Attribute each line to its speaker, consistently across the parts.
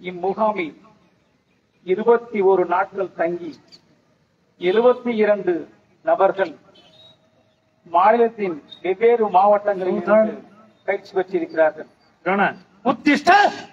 Speaker 1: இம்முகாமில் இருபத்தி ஒரு நாட்கள் தங்கி எழுபத்தி இரண்டு நபர்கள் மாநிலத்தின் வெவ்வேறு மாவட்டங்களில் இருந்து பயிற்சி பெற்றிருக்கிறார்கள்
Speaker 2: உத்திஷ்ட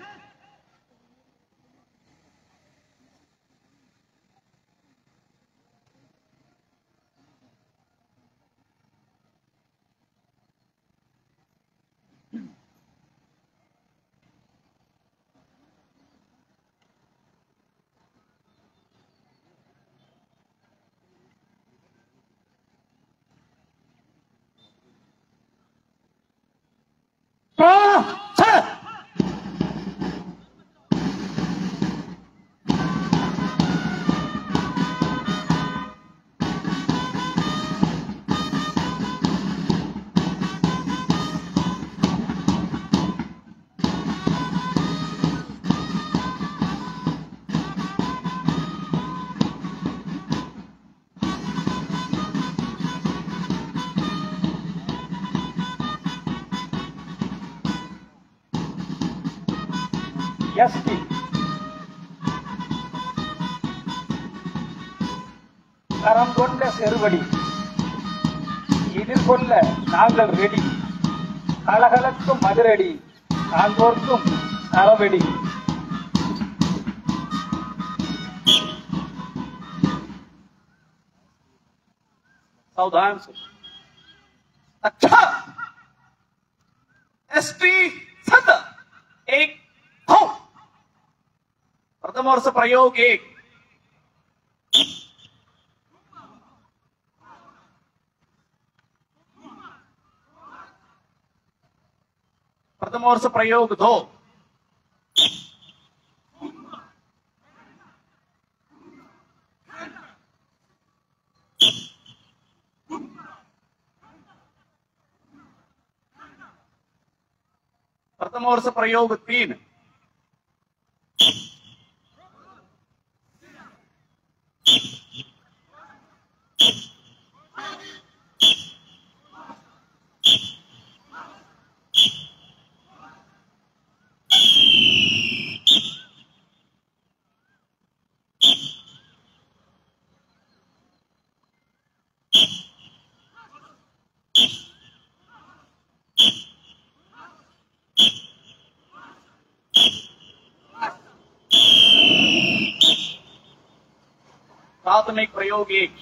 Speaker 1: எஸ்பி கரம் கொண்ட செருவடி எதிர்கொள்ள நாங்கள் ரெடி கலகலக்கும் மதுரடி நாங்கோர்க்கும் அறவெடி
Speaker 2: सावधान से अच्छा एसटी सत एक हो प्रथम वर्ष प्रयोग एक प्रथम वर्ष प्रयोग दो प्रथम वर्ष प्रयोग तीन प्राथमिक प्रयोग एक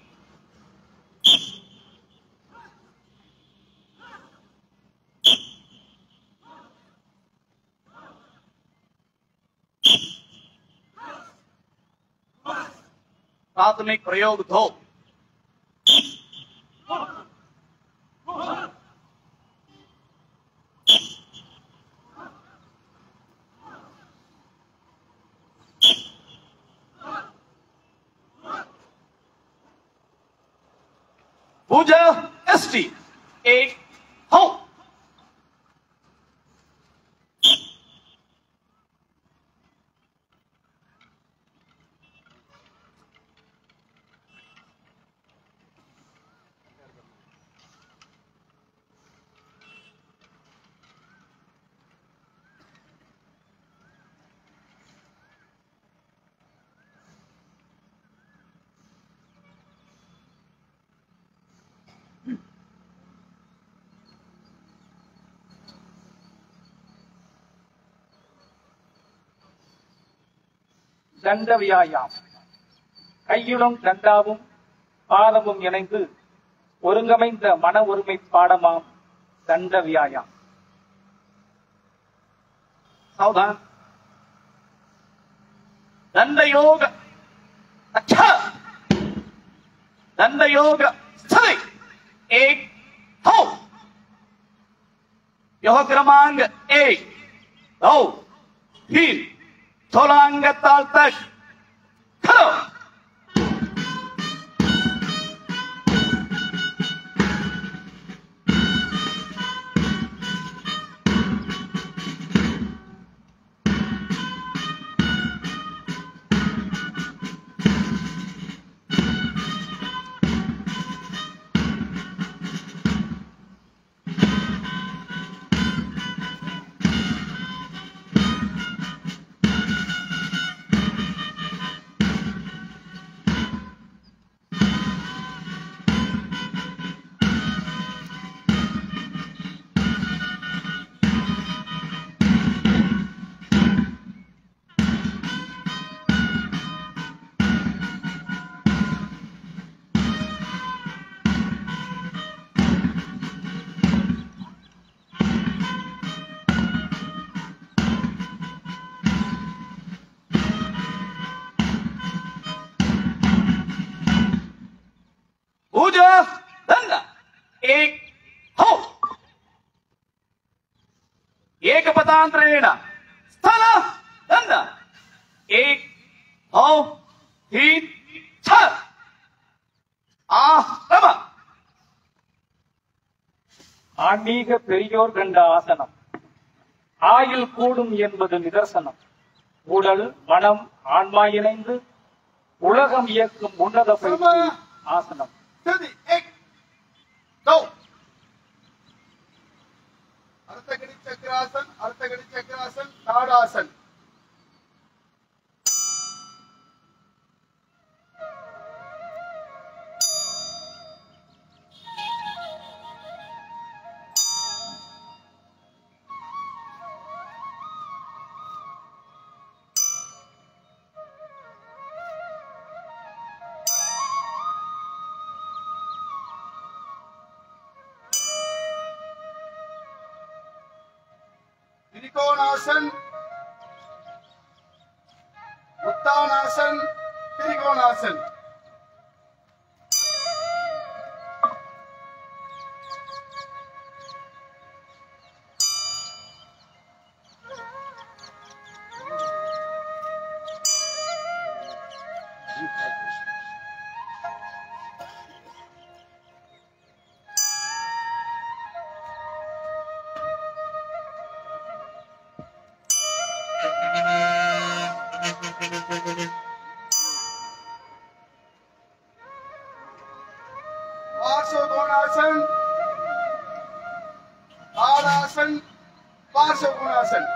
Speaker 2: प्राथमिक प्रयोग दो पूजा एसटी एक हो
Speaker 1: தண்ட வியாயாம் கையுளும் தண்டாவும் பாதமும் இணைந்து ஒருங்கமைந்த மன ஒருமை பாடமாம் தண்ட வியாயாம்
Speaker 2: सावधान दंड योग अच्छा दंड योग स्थिति एक हो यह क्रमांक एक दो तीन सोलांग ताल तक खड़ो एकपदान्तरेण स्थल दण्ड एक हौ हीन छ ஆஹ்ரம
Speaker 1: ஆன்மீக பெரியோர் கண்ட ஆசனம் ஆயுள் கூடும் என்பது நிதர்சனம் உடல் மனம் ஆன்மா இணைந்து உலகம் இயக்கும் உன்னத பயிற்சி ஆசனம்
Speaker 3: Steady. Ek. Go. अर्थगणित चक्रासन अर्थगणित चक्रासन ताड़ासन त्रिकोणासन उत्तानासन त्रिकोणासन पार्श्वकोणासन ताड़ासन पार्श्वकोणासन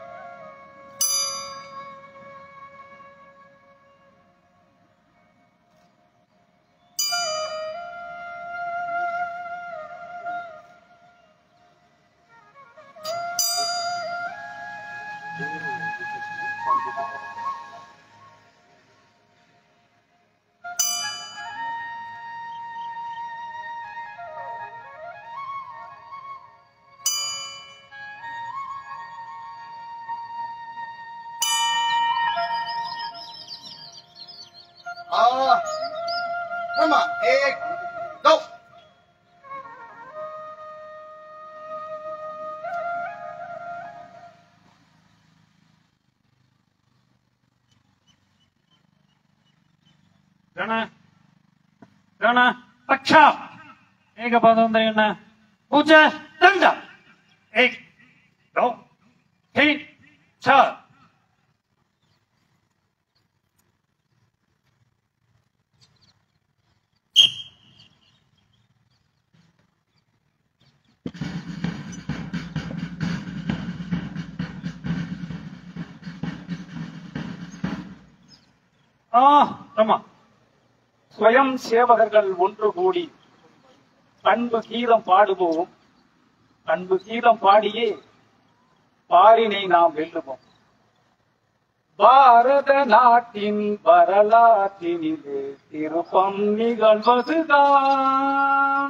Speaker 3: आ रमा एक दो
Speaker 4: ಗಣ ಗಣ ಪಕ್ಷ ಹೇಗಪ್ಪ ಅದು ಅಂದ್ರೆ ಅಣ್ಣ ಪೂಜೆ ದಂಡ ಏಕ್ ದೋ ತೀನ್ ಚಾರ್ ஆ ரமா
Speaker 1: ஸ்வயம் சேவகர்கள் ஒன்று கூடி அன்பு கீதம் பாடுவோம் அன்பு கீதம் பாடியே பாரினை நாம் வெல்லுவோம் பாரத நாட்டின் வரலாற்றினிலே திருப்பம் நிகழ்வதுதான்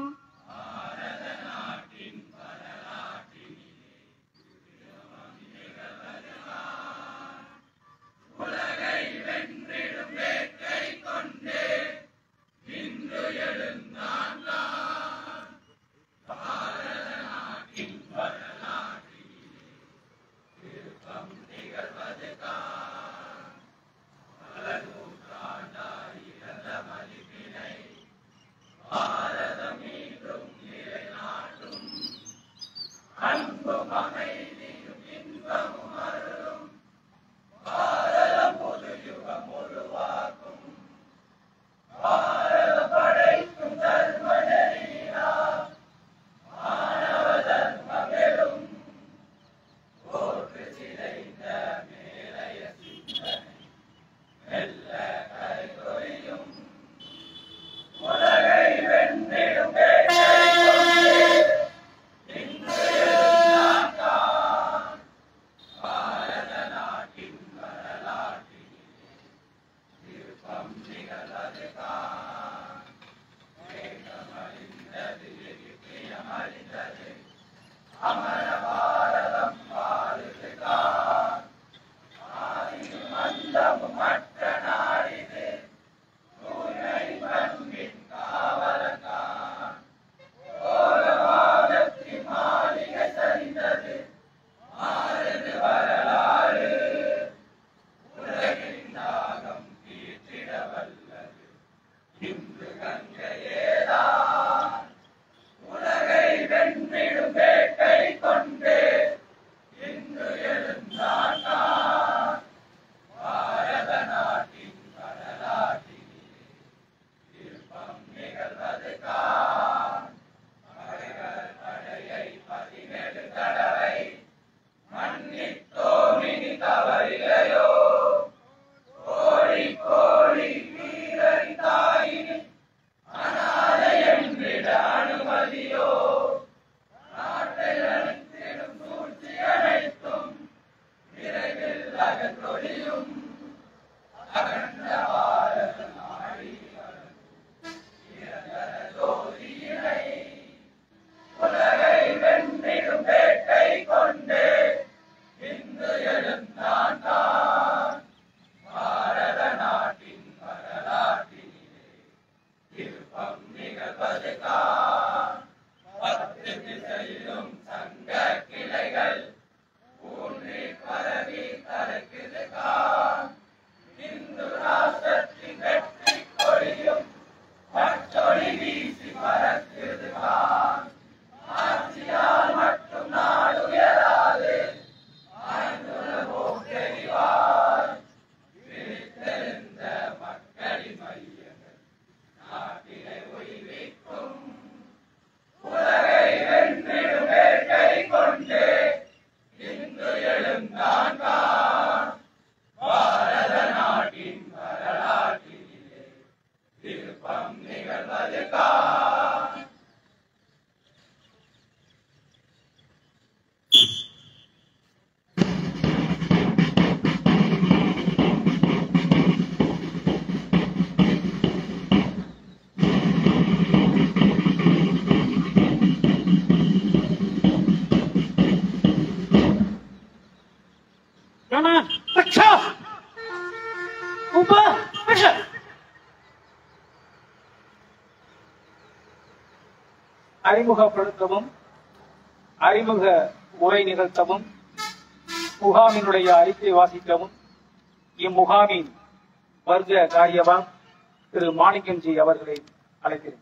Speaker 1: அறிமுகப்படுத்தவும் அறிமுக உரை நிகழ்த்தவும் முகாமினுடைய அறிக்கை வாசிக்கவும் இம்முகாமின் வர்க்க காரியவான் திரு மாணிக்கன்ஜி அவர்களை அழைக்கிறேன்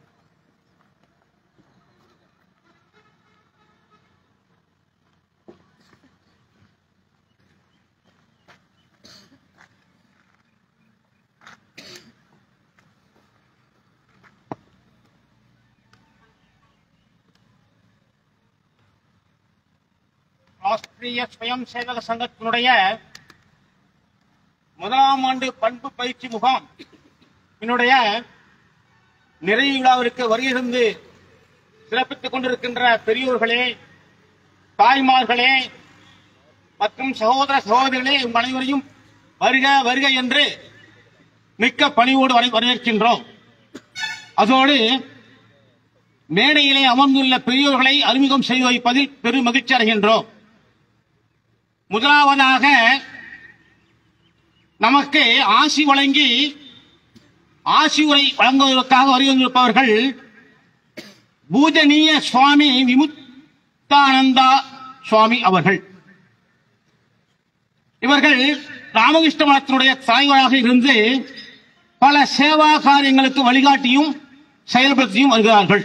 Speaker 2: ராஷ்டிரிய ஸ்வயம் சேவக சங்கத்தினுடைய முதலாம் ஆண்டு பண்பு பயிற்சி முகாம் என்னுடைய நிறைவு விழாவிற்கு வருகை தந்து சிறப்பித்துக் கொண்டிருக்கின்ற பெரியோர்களே தாய்மார்களே மற்றும் சகோதர சகோதரிகளே உங்கள் அனைவரையும் வருக வருக என்று மிக்க பணிவோடு வரை வரவேற்கின்றோம் அதோடு மேடையிலே அமர்ந்துள்ள பெரியோர்களை அறிமுகம் செய்து வைப்பதில் பெரும் மகிழ்ச்சி அடைகின்றோம் முதலாவதாக நமக்கு ஆசி வழங்கி ஆசி உரை வழங்குவதற்காக வருகின்றிருப்பவர்கள் பூஜனீய சுவாமி விமுக்தானந்தா சுவாமி அவர்கள் இவர்கள் ராமகிருஷ்ண மடத்தினுடைய தலைவராக இருந்து பல சேவா காரியங்களுக்கு வழிகாட்டியும் செயல்படுத்தியும் வருகிறார்கள்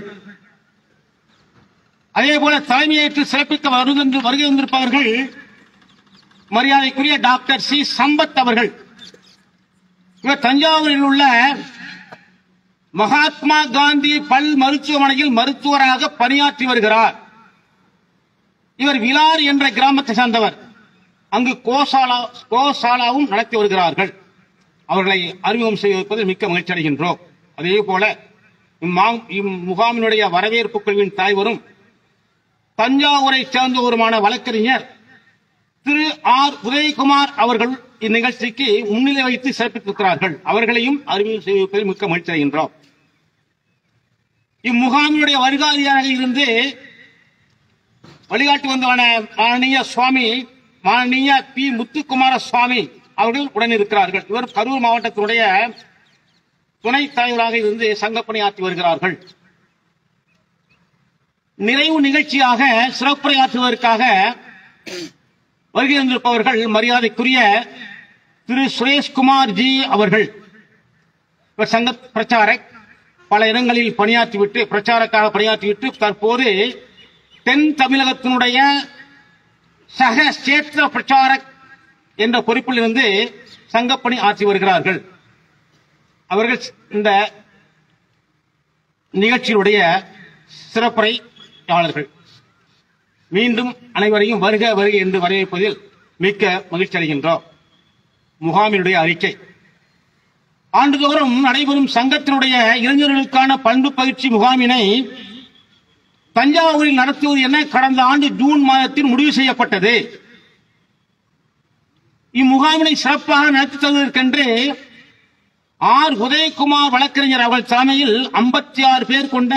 Speaker 2: அதே போல தலைமையேற்று சிறப்பிக்க வருகின்ற வருகை வந்திருப்பவர்கள் மரியாதைக்குரிய டாக்டர் சி சம்பத் அவர்கள் இவர் தஞ்சாவூரில் உள்ள மகாத்மா காந்தி பல் மருத்துவமனையில் மருத்துவராக பணியாற்றி வருகிறார் இவர் விலார் என்ற கிராமத்தை சார்ந்தவர் அங்கு கோசாலா கோசாலாவும் நடத்தி வருகிறார்கள் அவர்களை அறிமுகம் செய்வதில் மிக்க மகிழ்ச்சி அடைகின்றோம் அதே போல இம்மா- இம்முகாமினுடைய வரவேற்பு குழுவின் தலைவரும் தஞ்சாவூரை சேர்ந்தவருமான வழக்கறிஞர் திரு ஆர் உதயகுமார் அவர்கள் இந்நிகழ்ச்சிக்கு முன்னிலை வைத்து சிறப்பித்திருக்கிறார்கள் அவர்களையும் அறிமுகம் செய்வதில் மிக்க மகிழ்ச்சி அடைகின்றோம் இம்முகாமினுடைய வருகாதியாக இருந்து வழிகாட்டி வந்தவன மானனீய சுவாமி மானனீய பி முத்துக்குமார சுவாமி அவர்கள் உடன் இருக்கிறார்கள் இவர் கரூர் மாவட்டத்தினுடைய துணைத் தலைவராக இருந்து சங்கப்பணி ஆற்றி வருகிறார்கள் நிறைவு நிகழ்ச்சியாக சிறப்புரையாற்றுவதற்காக வருகை தந்திருப்பவர்கள் மரியாதைக்குரிய திரு சுரேஷ்குமார் ஜி அவர்கள் இவர் சங்க பிரச்சாரக் பல இடங்களில் பணியாற்றிவிட்டு பிரச்சாரக்காக பணியாற்றிவிட்டு தற்போது தென் தமிழகத்தினுடைய சக சேத்திர பிரச்சாரக் என்ற பொறுப்பில் இருந்து சங்கப்பணி ஆற்றி வருகிறார்கள் அவர்கள் இந்த நிகழ்ச்சியினுடைய சிறப்புரையாளர்கள் மீண்டும் அனைவரையும் வருக வருக என்று வரவேற்பதில் மிக்க மகிழ்ச்சி அடைகின்றோம் முகாமினுடைய அறிக்கை ஆண்டுதோறும் நடைபெறும் சங்கத்தினுடைய இளைஞர்களுக்கான பண்பு பயிற்சி முகாமினை தஞ்சாவூரில் நடத்துவது என கடந்த ஆண்டு ஜூன் மாதத்தில் முடிவு செய்யப்பட்டது இம்முகாமினை சிறப்பாக நடத்தி தருவதற்கென்று ஆர் உதயகுமார் வழக்கறிஞர் அவர்கள் தலைமையில் 56 ஆறு பேர் கொண்ட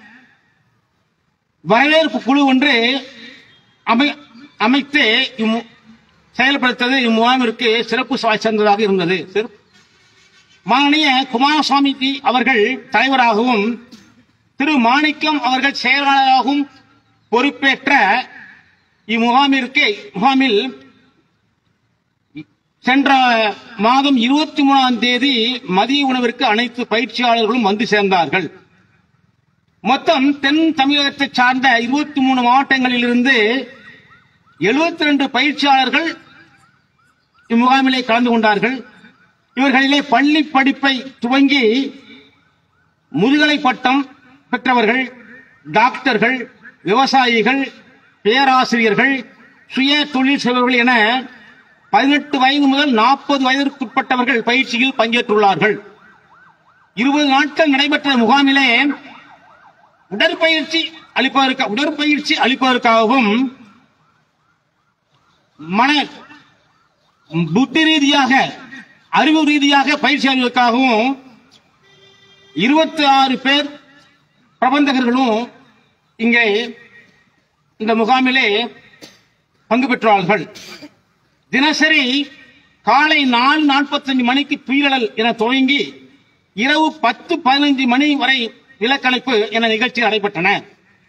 Speaker 2: வரவேற்பு குழு ஒன்று அமை அமைத்து இம்மு- செயல்படுத்தது இம்முகாமிற்கு சிறப்பு சா- சேர்ந்ததாக இருந்தது சிறப்பு மானிய குமாரசுவாமி ஜி அவர்கள் தலைவராகவும் திரு மாணிக்கம் அவர்கள் செயலாளராகவும் பொறுப்பேற்ற இம்முகாமிற்கு முகாமில் சென்ற மாதம் இருபத்தி மூணாம் தேதி மதிய உணவிற்கு அனைத்து பயிற்சியாளர்களும் வந்து சேர்ந்தார்கள் மொத்தம் தென் தமிழகத்தை சார்ந்த இருபத்தி மூணு மாவட்டங்களில் இருந்து எழுபத்தி ரெண்டு பயிற்சியாளர்கள் இம்முகாமிலே கலந்து கொண்டார்கள் இவர்களிலே பள்ளி படிப்பை துவங்கி முதுகலை பட்டம் பெற்றவர்கள் டாக்டர்கள் விவசாயிகள் பேராசிரியர்கள் சுய தொழில் செய்பவர்கள் என பதினெட்டு வயது முதல் நாற்பது வயதிற்குட்பட்டவர்கள் பயிற்சியில் பங்கேற்றுள்ளார்கள் இருபது நாட்கள் நடைபெற்ற முகாமிலே உடற்பயிற்சி அளிப்பதற்கு உடற்பயிற்சி அளிப்பதற்காகவும் மன புத்தி ரீதியாக அறிவு ரீதியாக பயிற்சி அளிப்பதற்காகவும் இருபத்தி ஆறு பேர் பிரபந்தகர்களும் இங்கே இந்த முகாமிலே பங்கு பெற்றார்கள் தினசரி காலை நாலு நாற்பத்தஞ்சு மணிக்கு துயிலல் என துவங்கி இரவு பத்து பதினைந்து மணி வரை விலக்கணைப்பு என நிகழ்ச்சி நடைபெற்றன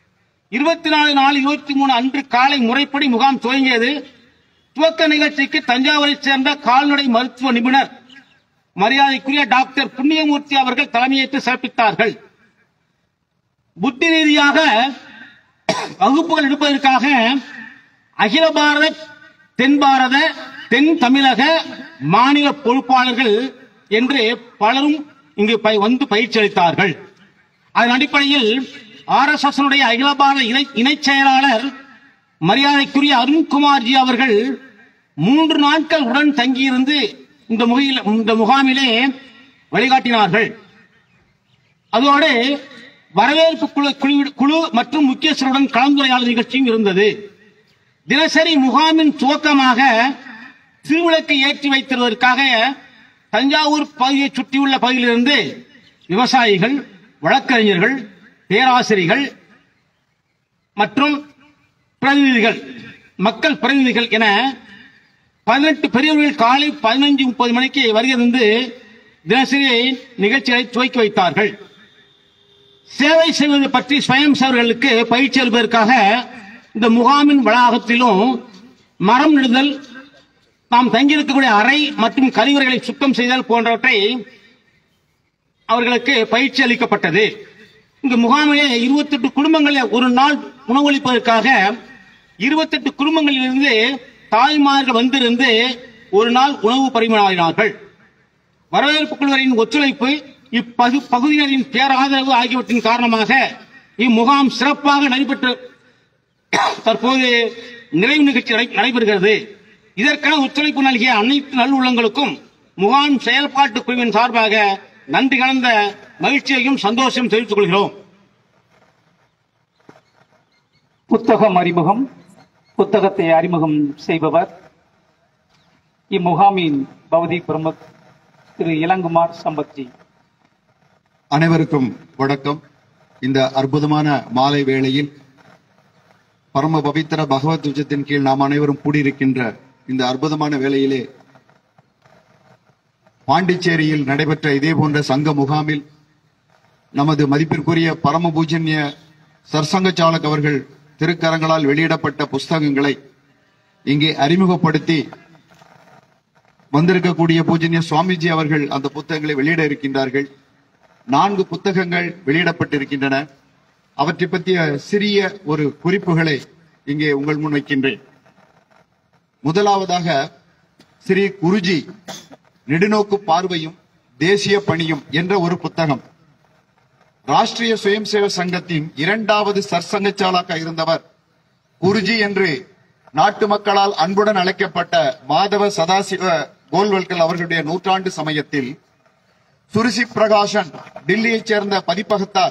Speaker 2: இருபத்தி நாலு நாலு இருபத்தி மூணு அன்று காலை முறைப்படி முகாம் துவங்கியது துவக்க நிகழ்ச்சிக்கு தஞ்சாவூரைச் சேர்ந்த கால்நடை மருத்துவ நிபுணர் மரியாதைக்குரிய டாக்டர் புண்ணியமூர்த்தி அவர்கள் தலைமையேற்று சிறப்பித்தார்கள் புத்தி ரீதியாக வகுப்புகள் எடுப்பதற்காக அகில பாரத தென் பாரத தென் தமிழக மாநில பொறுப்பாளர்கள் என்று பலரும் இங்கு ப- வந்து பயிற்சி அளித்தார்கள் அதன் அடிப்படையில் ஆர் எஸ் எஸ் அகில பாரத இணை இணைச் செயலாளர் மரியாதைக்குரிய அருண்குமார்ஜி அவர்கள் மூன்று நாட்கள் உடன் தங்கியிருந்து இந்த முகையில் இந்த முகாமிலே வழிகாட்டினார்கள் அதோடு வரவேற்பு குழு குழு- குழு மற்றும் முக்கியஸ்தருடன் கலந்துரையாடல் நிகழ்ச்சியும் இருந்தது தினசரி முகாமின் துவக்கமாக திருவிளக்கு ஏற்றி வைத்திருவதற்காக தஞ்சாவூர் பகுதியை சுற்றியுள்ள பகுதியிலிருந்து விவசாயிகள் வழக்கறிஞர்கள் பேராசிரியர்கள் மற்றும் பிரதிநிதிகள் மக்கள் பிரதிநிதிகள் என பதினெட்டு பெரியவர்கள் காலை பதினஞ்சு முப்பது மணிக்கு வருகை தந்து தினசரி நிகழ்ச்சிகளை துவக்கி வைத்தார்கள் சேவை செய்வது பற்றி ஸ்வயம் சேவர்களுக்கு பயிற்சி அளிப்பதற்காக இந்த முகாமின் வளாகத்திலும் மரம் நடுதல் நாம் தங்கியிருக்கக்கூடிய அறை மற்றும் கழிவறைகளை சுத்தம் செய்தல் போன்றவற்றை அவர்களுக்கு பயிற்சி அளிக்கப்பட்டது இந்த முகாமிலே 28 குடும்பங்களை ஒரு நாள் உணவளிப்பதற்காக 28 குடும்பங்களிலிருந்து தாய்மார்கள் வந்திருந்து ஒரு நாள் உணவு பரிமாறினார்கள் வரவேற்பு குழுவரின் ஒத்துழைப்பு இப்பகு பகுதியினரின் பேராதரவு ஆகியவற்றின் காரணமாக இம்முகாம் சிறப்பாக நடைபெற்று தற்போது நிறைவு நிகழ்ச்சி நடை- நடைபெறுகிறது இதற்கென ஒத்துழைப்பு நல்கிய அனைத்து நல்லுள்ளங்களுக்கும் முகாம் செயல்பாட்டு குழுவின் சார்பாக நன்றி கலந்த மகிழ்ச்சியையும் சந்தோஷம் தெரிவித்துக் கொள்கிறோம்
Speaker 1: புத்தகம் அறிமுகம் புத்தகத்தை அறிமுகம் செய்பவர் இம்முகாமின் பௌதிக் பிரமுக் திரு இளங்குமார் சம்பத்ஜி
Speaker 5: அனைவருக்கும் வணக்கம் இந்த அற்புதமான மாலை வேளையில் பரம பவித்திர பகவத் துஜத்தின் கீழ் நாம் அனைவரும் கூடியிருக்கின்ற இந்த அற்புதமான வேளையிலே பாண்டிச்சேரியில் நடைபெற்ற இதே போன்ற சங்க முகாமில் நமது மதிப்பிற்குரிய பரம பூஜன்ய சர்சங்க சாலக் அவர்கள் திருக்கரங்களால் வெளியிடப்பட்ட புஸ்தகங்களை இங்கே அறிமுகப்படுத்தி வந்திருக்கக்கூடிய பூஜன்ய சுவாமிஜி அவர்கள் அந்த புத்தகங்களை வெளியிட இருக்கின்றார்கள் நான்கு புத்தகங்கள் வெளியிடப்பட்டிருக்கின்றன அவற்றை பற்றிய சிறிய ஒரு குறிப்புகளை இங்கே உங்கள் முன் வைக்கின்றேன் முதலாவதாக ஸ்ரீ குருஜி நெடுநோக்கு பார்வையும் தேசிய பணியும் என்ற ஒரு புத்தகம் ராஷ்டிரிய சுயம் சேவ சங்கத்தின் இரண்டாவது சர்சங்கச்சாலாக இருந்தவர் குருஜி என்று நாட்டு மக்களால் அன்புடன் அழைக்கப்பட்ட மாதவ சதாசிவ கோல்வல்கர் அவர்களுடைய நூற்றாண்டு சமயத்தில் சுருசி பிரகாஷன் டில்லியைச் சேர்ந்த பதிப்பகத்தார்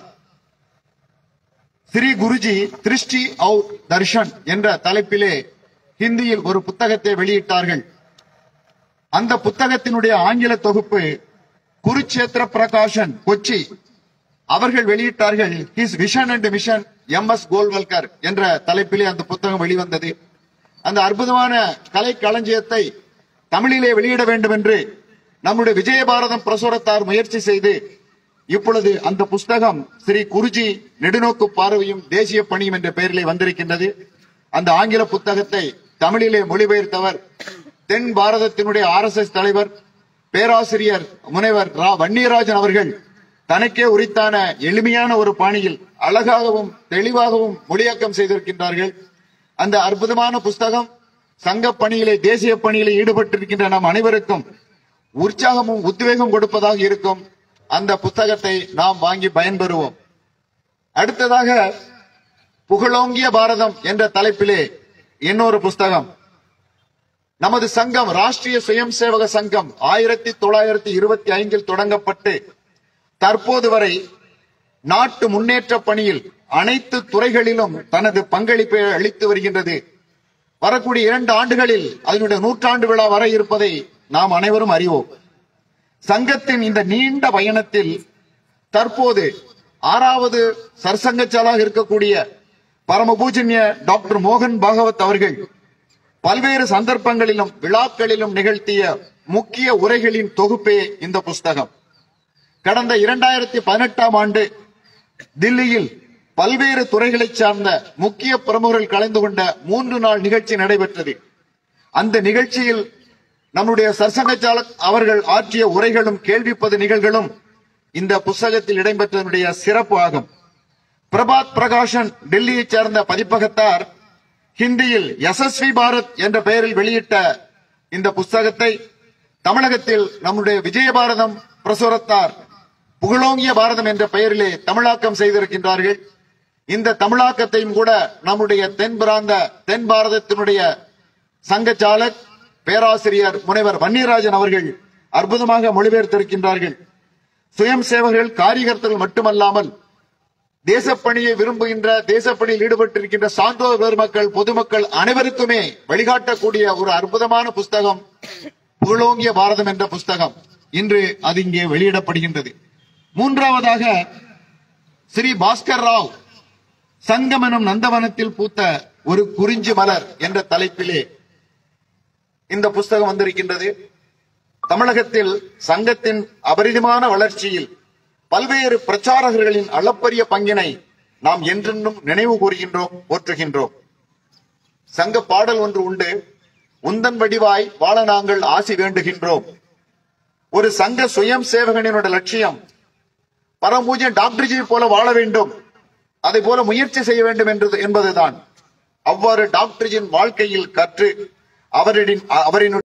Speaker 5: ஸ்ரீ குருஜி திருஷ்டி ஔ தர்ஷன் என்ற தலைப்பிலே ஹிந்தியில் ஒரு புத்தகத்தை வெளியிட்டார்கள் அந்த புத்தகத்தினுடைய ஆங்கில தொகுப்பு குருச்சேத்திர பிரகாஷன் கொச்சி அவர்கள் வெளியிட்டார்கள் his vision and mission M S Golwalkar என்ற தலைப்பிலே அந்த புத்தகம் வெளிவந்தது அந்த அற்புதமான கலை களஞ்சியத்தை தமிழிலே வெளியிட வேண்டும் என்று நம்முடைய விஜயபாரதம் பிரசுரத்தார் முயற்சி செய்து இப்பொழுது அந்த புஸ்தகம் ஸ்ரீ குருஜி நெடுநோக்கு பார்வையும் தேசிய பணியும் என்ற பெயரிலே வந்திருக்கின்றது அந்த ஆங்கில புத்தகத்தை தமிழிலே மொழிபெயர்த்தவர் தென் பாரதத்தினுடைய ஆர் எஸ் எஸ் தலைவர் பேராசிரியர் முனைவர் ரா வன்னியராஜன் அவர்கள் தனக்கே உரித்தான எளிமையான ஒரு பாணியில் அழகாகவும் தெளிவாகவும் மொழியாக்கம் செய்திருக்கின்றார்கள் அந்த அற்புதமான புஸ்தகம் சங்க பணியிலே தேசிய பணியிலே ஈடுபட்டிருக்கின்ற நம் அனைவருக்கும் உற்சாகமும் உத்வேகம் கொடுப்பதாக இருக்கும் அந்த புத்தகத்தை நாம் வாங்கி பயன்பெறுவோம் அடுத்ததாக புகழோங்கிய பாரதம் என்ற தலைப்பிலே இன்னொரு புஸ்தகம் நமது சங்கம் ராஷ்டிரிய சுயம் சேவக சங்கம் ஆயிரத்தி தொள்ளாயிரத்தி இருபத்தி ஐந்தில் தொடங்கப்பட்டு தற்போது வரை நாட்டு முன்னேற்ற பணியில் அனைத்து துறைகளிலும் தனது பங்களிப்பை அளித்து வருகின்றது வரக்கூடிய இரண்டு ஆண்டுகளில் அதனுடைய நூற்றாண்டு விழா வர இருப்பதை நாம் அனைவரும் அறிவோம் சங்கத்தின் இந்த நீண்ட பயணத்தில் தற்போது ஆறாவது சர்சங்கச்சாலாக இருக்கக்கூடிய பரமபூஜன்ய டாக்டர் மோகன் பாகவத் அவர்கள் பல்வேறு சந்தர்ப்பங்களிலும் விழாக்களிலும் நிகழ்த்திய முக்கிய உரைகளின் தொகுப்பே இந்த புஸ்தகம் கடந்த இரண்டாயிரத்தி பதினெட்டாம் ஆண்டு தில்லியில் பல்வேறு துறைகளைச் சார்ந்த முக்கிய பிரமுகர்கள் கலந்து கொண்ட மூன்று நாள் நிகழ்ச்சி நடைபெற்றது அந்த நிகழ்ச்சியில் நம்முடைய சர்சங்கச்சாலக் அவர்கள் ஆற்றிய உரைகளும் கேள்விப்பது நிகழ்களும் இந்த புஸ்தகத்தில் இடம்பெற்றதனுடைய சிறப்பு ஆகும் பிரபாத் பிரகாஷன் டெல்லியைச் சேர்ந்த பதிப்பகத்தார் ஹிந்தியில் யசஸ்வி பாரத் என்ற பெயரில் வெளியிட்ட இந்த புஸ்தகத்தை தமிழகத்தில் நம்முடைய விஜயபாரதம் பிரசுரத்தார் புகழோங்கிய பாரதம் என்ற பெயரிலே தமிழாக்கம் செய்திருக்கின்றார்கள் இந்த தமிழாக்கத்தையும் கூட நம்முடைய தென் பிராந்த தென் பாரதத்தினுடைய சங்கச்சாலக் பேராசிரியர் முனைவர் வன்னியராஜன் அவர்கள் அற்புதமாக மொழிபெயர்த்திருக்கின்றார்கள் சுயம் சேவகர்கள் காரியகர்த்தர்கள் மட்டுமல்லாமல் தேசப்பணியை விரும்புகின்ற தேசப்பணியில் ஈடுபட்டிருக்கின்ற சான்றோர் பெருமக்கள் பொதுமக்கள் அனைவருக்குமே வழிகாட்டக்கூடிய ஒரு அற்புதமான புஸ்தகம் புகழோங்கிய பாரதம் என்ற புஸ்தகம் இன்று அது இங்கே வெளியிடப்படுகின்றது மூன்றாவதாக ஸ்ரீ பாஸ்கர் ராவ் சங்கம் எனும் நந்தவனத்தில் பூத்த ஒரு குறிஞ்சி மலர் என்ற தலைப்பிலே இந்த புஸ்தகம் வந்திருக்கின்றது தமிழகத்தில் சங்கத்தின் அபரிதமான வளர்ச்சியில் பல்வேறு பிரச்சாரகர்களின் அளப்பரிய பங்கினை நாம் என்றென்றும் நினைவு கூறுகின்றோம் போற்றுகின்றோம் சங்க பாடல் ஒன்று உண்டு உந்தன் வடிவாய் வாழ நாங்கள் ஆசி வேண்டுகின்றோம் ஒரு சங்க சுயம் சேவகனினோட லட்சியம் பரமபூஜ்ய டாக்டர்ஜி போல வாழ வேண்டும் அதை போல முயற்சி செய்ய வேண்டும் என்றது என்பதுதான் அவ்வாறு டாக்டர்ஜின் வாழ்க்கையில் கற்று அவரின் அவரினுடைய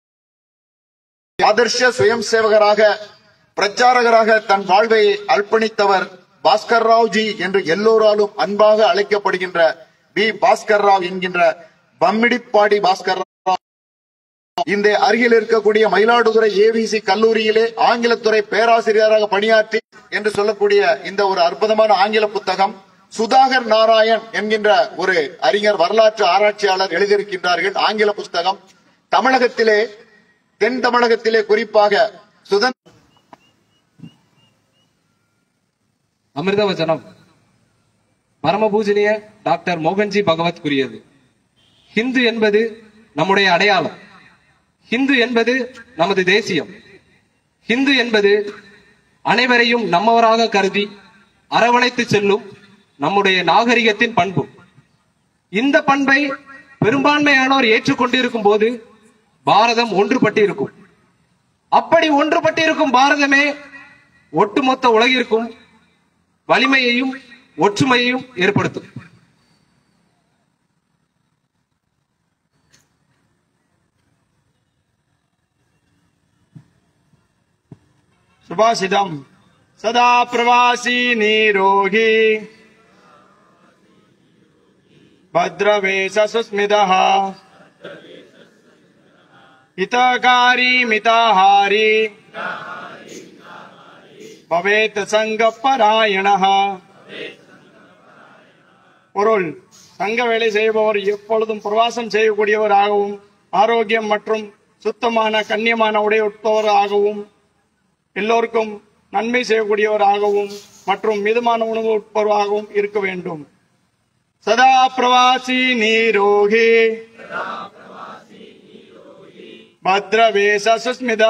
Speaker 5: ஆதர்ஷ சுயம் சேவகராக பிரச்சாரகராக தன் வாழ்வை அர்ப்பணித்தவர் பாஸ்கர் ராவ் ஜி என்று எல்லோராலும் அன்பாக அழைக்கப்படுகின்ற பி பாஸ்கர் ராவ் என்கின்ற பம்மிடிப்பாடி பாஸ்கர் ராவ் இந்த அருகில் இருக்கக்கூடிய மயிலாடுதுறை ஏவிசி கல்லூரியிலே ஆங்கிலத்துறை பேராசிரியராக பணியாற்றி என்று சொல்லக்கூடிய இந்த ஒரு அற்புதமான ஆங்கில புத்தகம் சுதாகர் நாராயண் என்கின்ற ஒரு அறிஞர் வரலாற்று ஆராய்ச்சியாளர் எழுதியிருக்கின்றார்கள் ஆங்கில புஸ்தகம் தமிழகத்திலே தென் தமிழகத்திலே குறிப்பாக சுதந்திர
Speaker 6: அமிர்தவச்சனம் பரமபூஜனீய டாக்டர் மோகன்ஜி பகவத் கூறியது ஹிந்து என்பது நம்முடைய அடையாளம் ஹிந்து என்பது நமது தேசியம் ஹிந்து என்பது அனைவரையும் நம்மவராக கருதி அரவணைத்து செல்லும் நம்முடைய நாகரிகத்தின் பண்பு இந்த பண்பை பெரும்பான்மையானோர் ஏற்றுக்கொண்டிருக்கும் போது பாரதம் ஒன்றுபட்டிருக்கும் அப்படி ஒன்றுபட்டிருக்கும் பாரதமே ஒட்டுமொத்த உலகிற்கும் வலிமையையும் ஒற்றுமையையும் ஏற்படுத்தும்
Speaker 7: सुभाषितम् सदा प्रवासी निरोगी भद्रवेश सुस्मितः हितकारी मिताहारी भवेत् சங்கப்பராயணः பொருள் சங்க வேலை செய்பவர் எப்பொழுதும் பிரவாசம் செய்யக்கூடியவராகவும் ஆரோக்கியம் மற்றும் சுத்தமான கண்ணியமான உடை உட்பவராகவும் எல்லோருக்கும் நன்மை செய்யக்கூடியவராகவும் மற்றும் மிதமான உணவு உட்பவராகவும் இருக்க வேண்டும் சதா பிரவாசி நீரோகி பத்ரவேஷ சுஸ்மிதா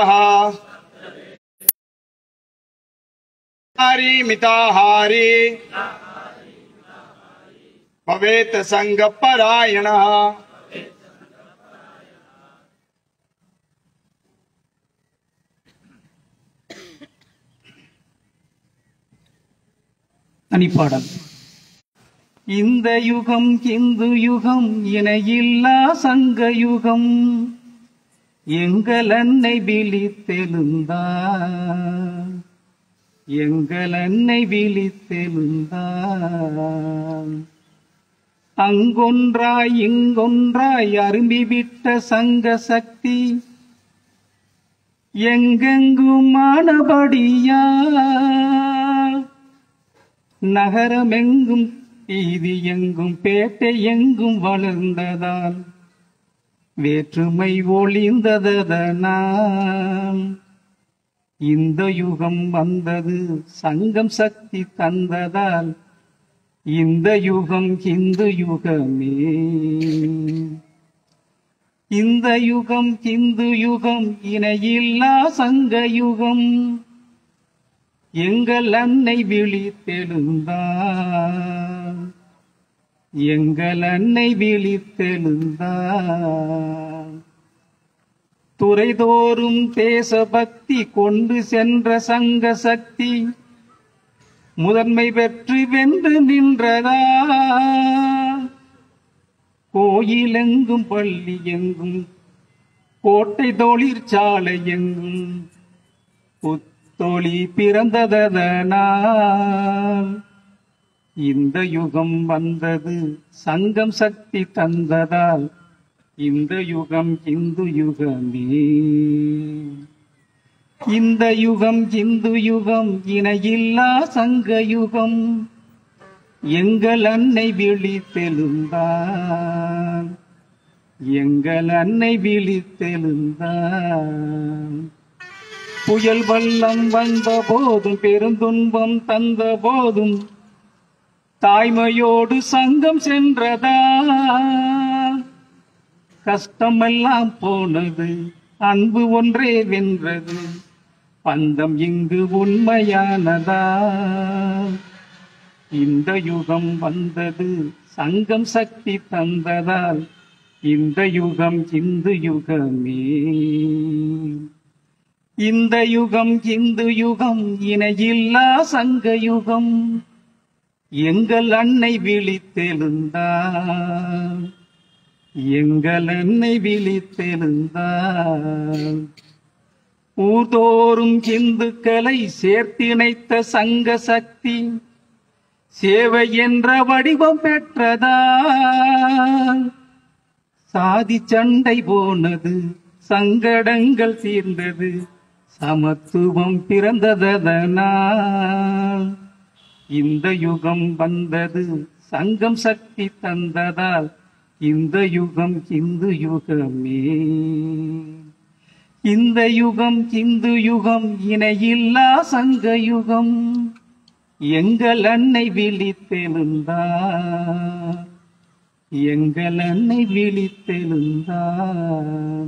Speaker 7: ஹாரி மிதாஹாரி பவேத் சங்கப்பராயண
Speaker 1: தனிப்பாடல் இந்த யுகம் இந்து யுகம் இணையில்லா சங்க யுகம் எங்கள் அன்னை விழித்தெழுந்தா எங்கள் அன்னை விழித்தெழுந்தா அங்கொன்றாய் இங்கொன்றாய் அரும்பிவிட்ட சங்க சக்தி எங்கெங்கும் ஆனபடியா நகரமெங்கும் வீதி எங்கும் பேட்டை எங்கும் வளர்ந்ததால் வேற்றுமை ஒளிந்ததனால் இந்த யுகம் வந்தது சங்கம் சக்தி தந்ததால் இந்த யுகம் இந்து யுகமே இந்த யுகம் இந்து யுகம் இணையில்லா சங்க யுகம் எங்கள் அன்னை விழித்தெழுந்தார் எங்கள் அன்னை விழித்தெழுந்தார் துறைதோறும் தேசபக்தி கொண்டு சென்ற சங்க சக்தி முதன்மை பெற்று வென்று நின்றதா கோயிலெங்கும் பள்ளி எங்கும் கோட்டை தொழிற்சாலை எங்கும் புத்தொளி பிறந்ததனால் இந்த யுகம் வந்தது சங்கம் சக்தி தந்ததால் இந்த யுகம் இந்து யுகமே இந்த யுகம் இந்து யுகம் இணையில்லா சங்க யுகம் எங்கள் அன்னை விழித்தெழுந்தார் எங்கள் அன்னை விழித்தெழுந்தார் புயல் வல்லம் வந்த போதும் பெருந்துன்பம் தந்த போதும் தாய்மையோடு சங்கம் சென்றதா கஷ்டமெல்லாம் போனது அன்பு ஒன்றே வென்றது பந்தம் இங்கு உண்மையானதா இந்த யுகம் வந்தது சங்கம் சக்தி தந்ததால் இந்த யுகம் இந்து யுகமே இந்த யுகம் இந்து யுகம் இணையில்லா சங்க யுகம் எங்கள் அன்னை விழித்தெழுந்தார் எங்கள் அன்னை விழித்தெழுந்தார் ஊர்தோறும் இந்துக்களை சேர்த்திணைத்த சங்க சக்தி சேவை என்ற வடிவம் பெற்றதா சாதி சண்டை போனது சங்கடங்கள் தீர்ந்தது சமத்துவம் பிறந்ததனால் இந்த யுகம் வந்தது சங்கம் சக்தி தந்ததால் இந்த யுகம் இந்து யுகமே இந்த யுகம் இந்து யுகம் இணையில்லா சங்க யுகம் எங்கள் அன்னை விழித்தெழுந்தார் எங்கள் அன்னை விழித்தெழுந்தார்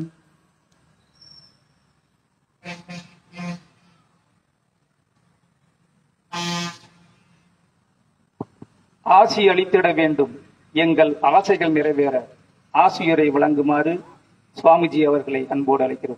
Speaker 1: ஆசி அளித்திட வேண்டும் எங்கள் ஆசைகள் நிறைவேற ஆசிரியரை வழங்குமாறு சுவாமிஜி அவர்களை அன்போடு அழைக்கிறோம்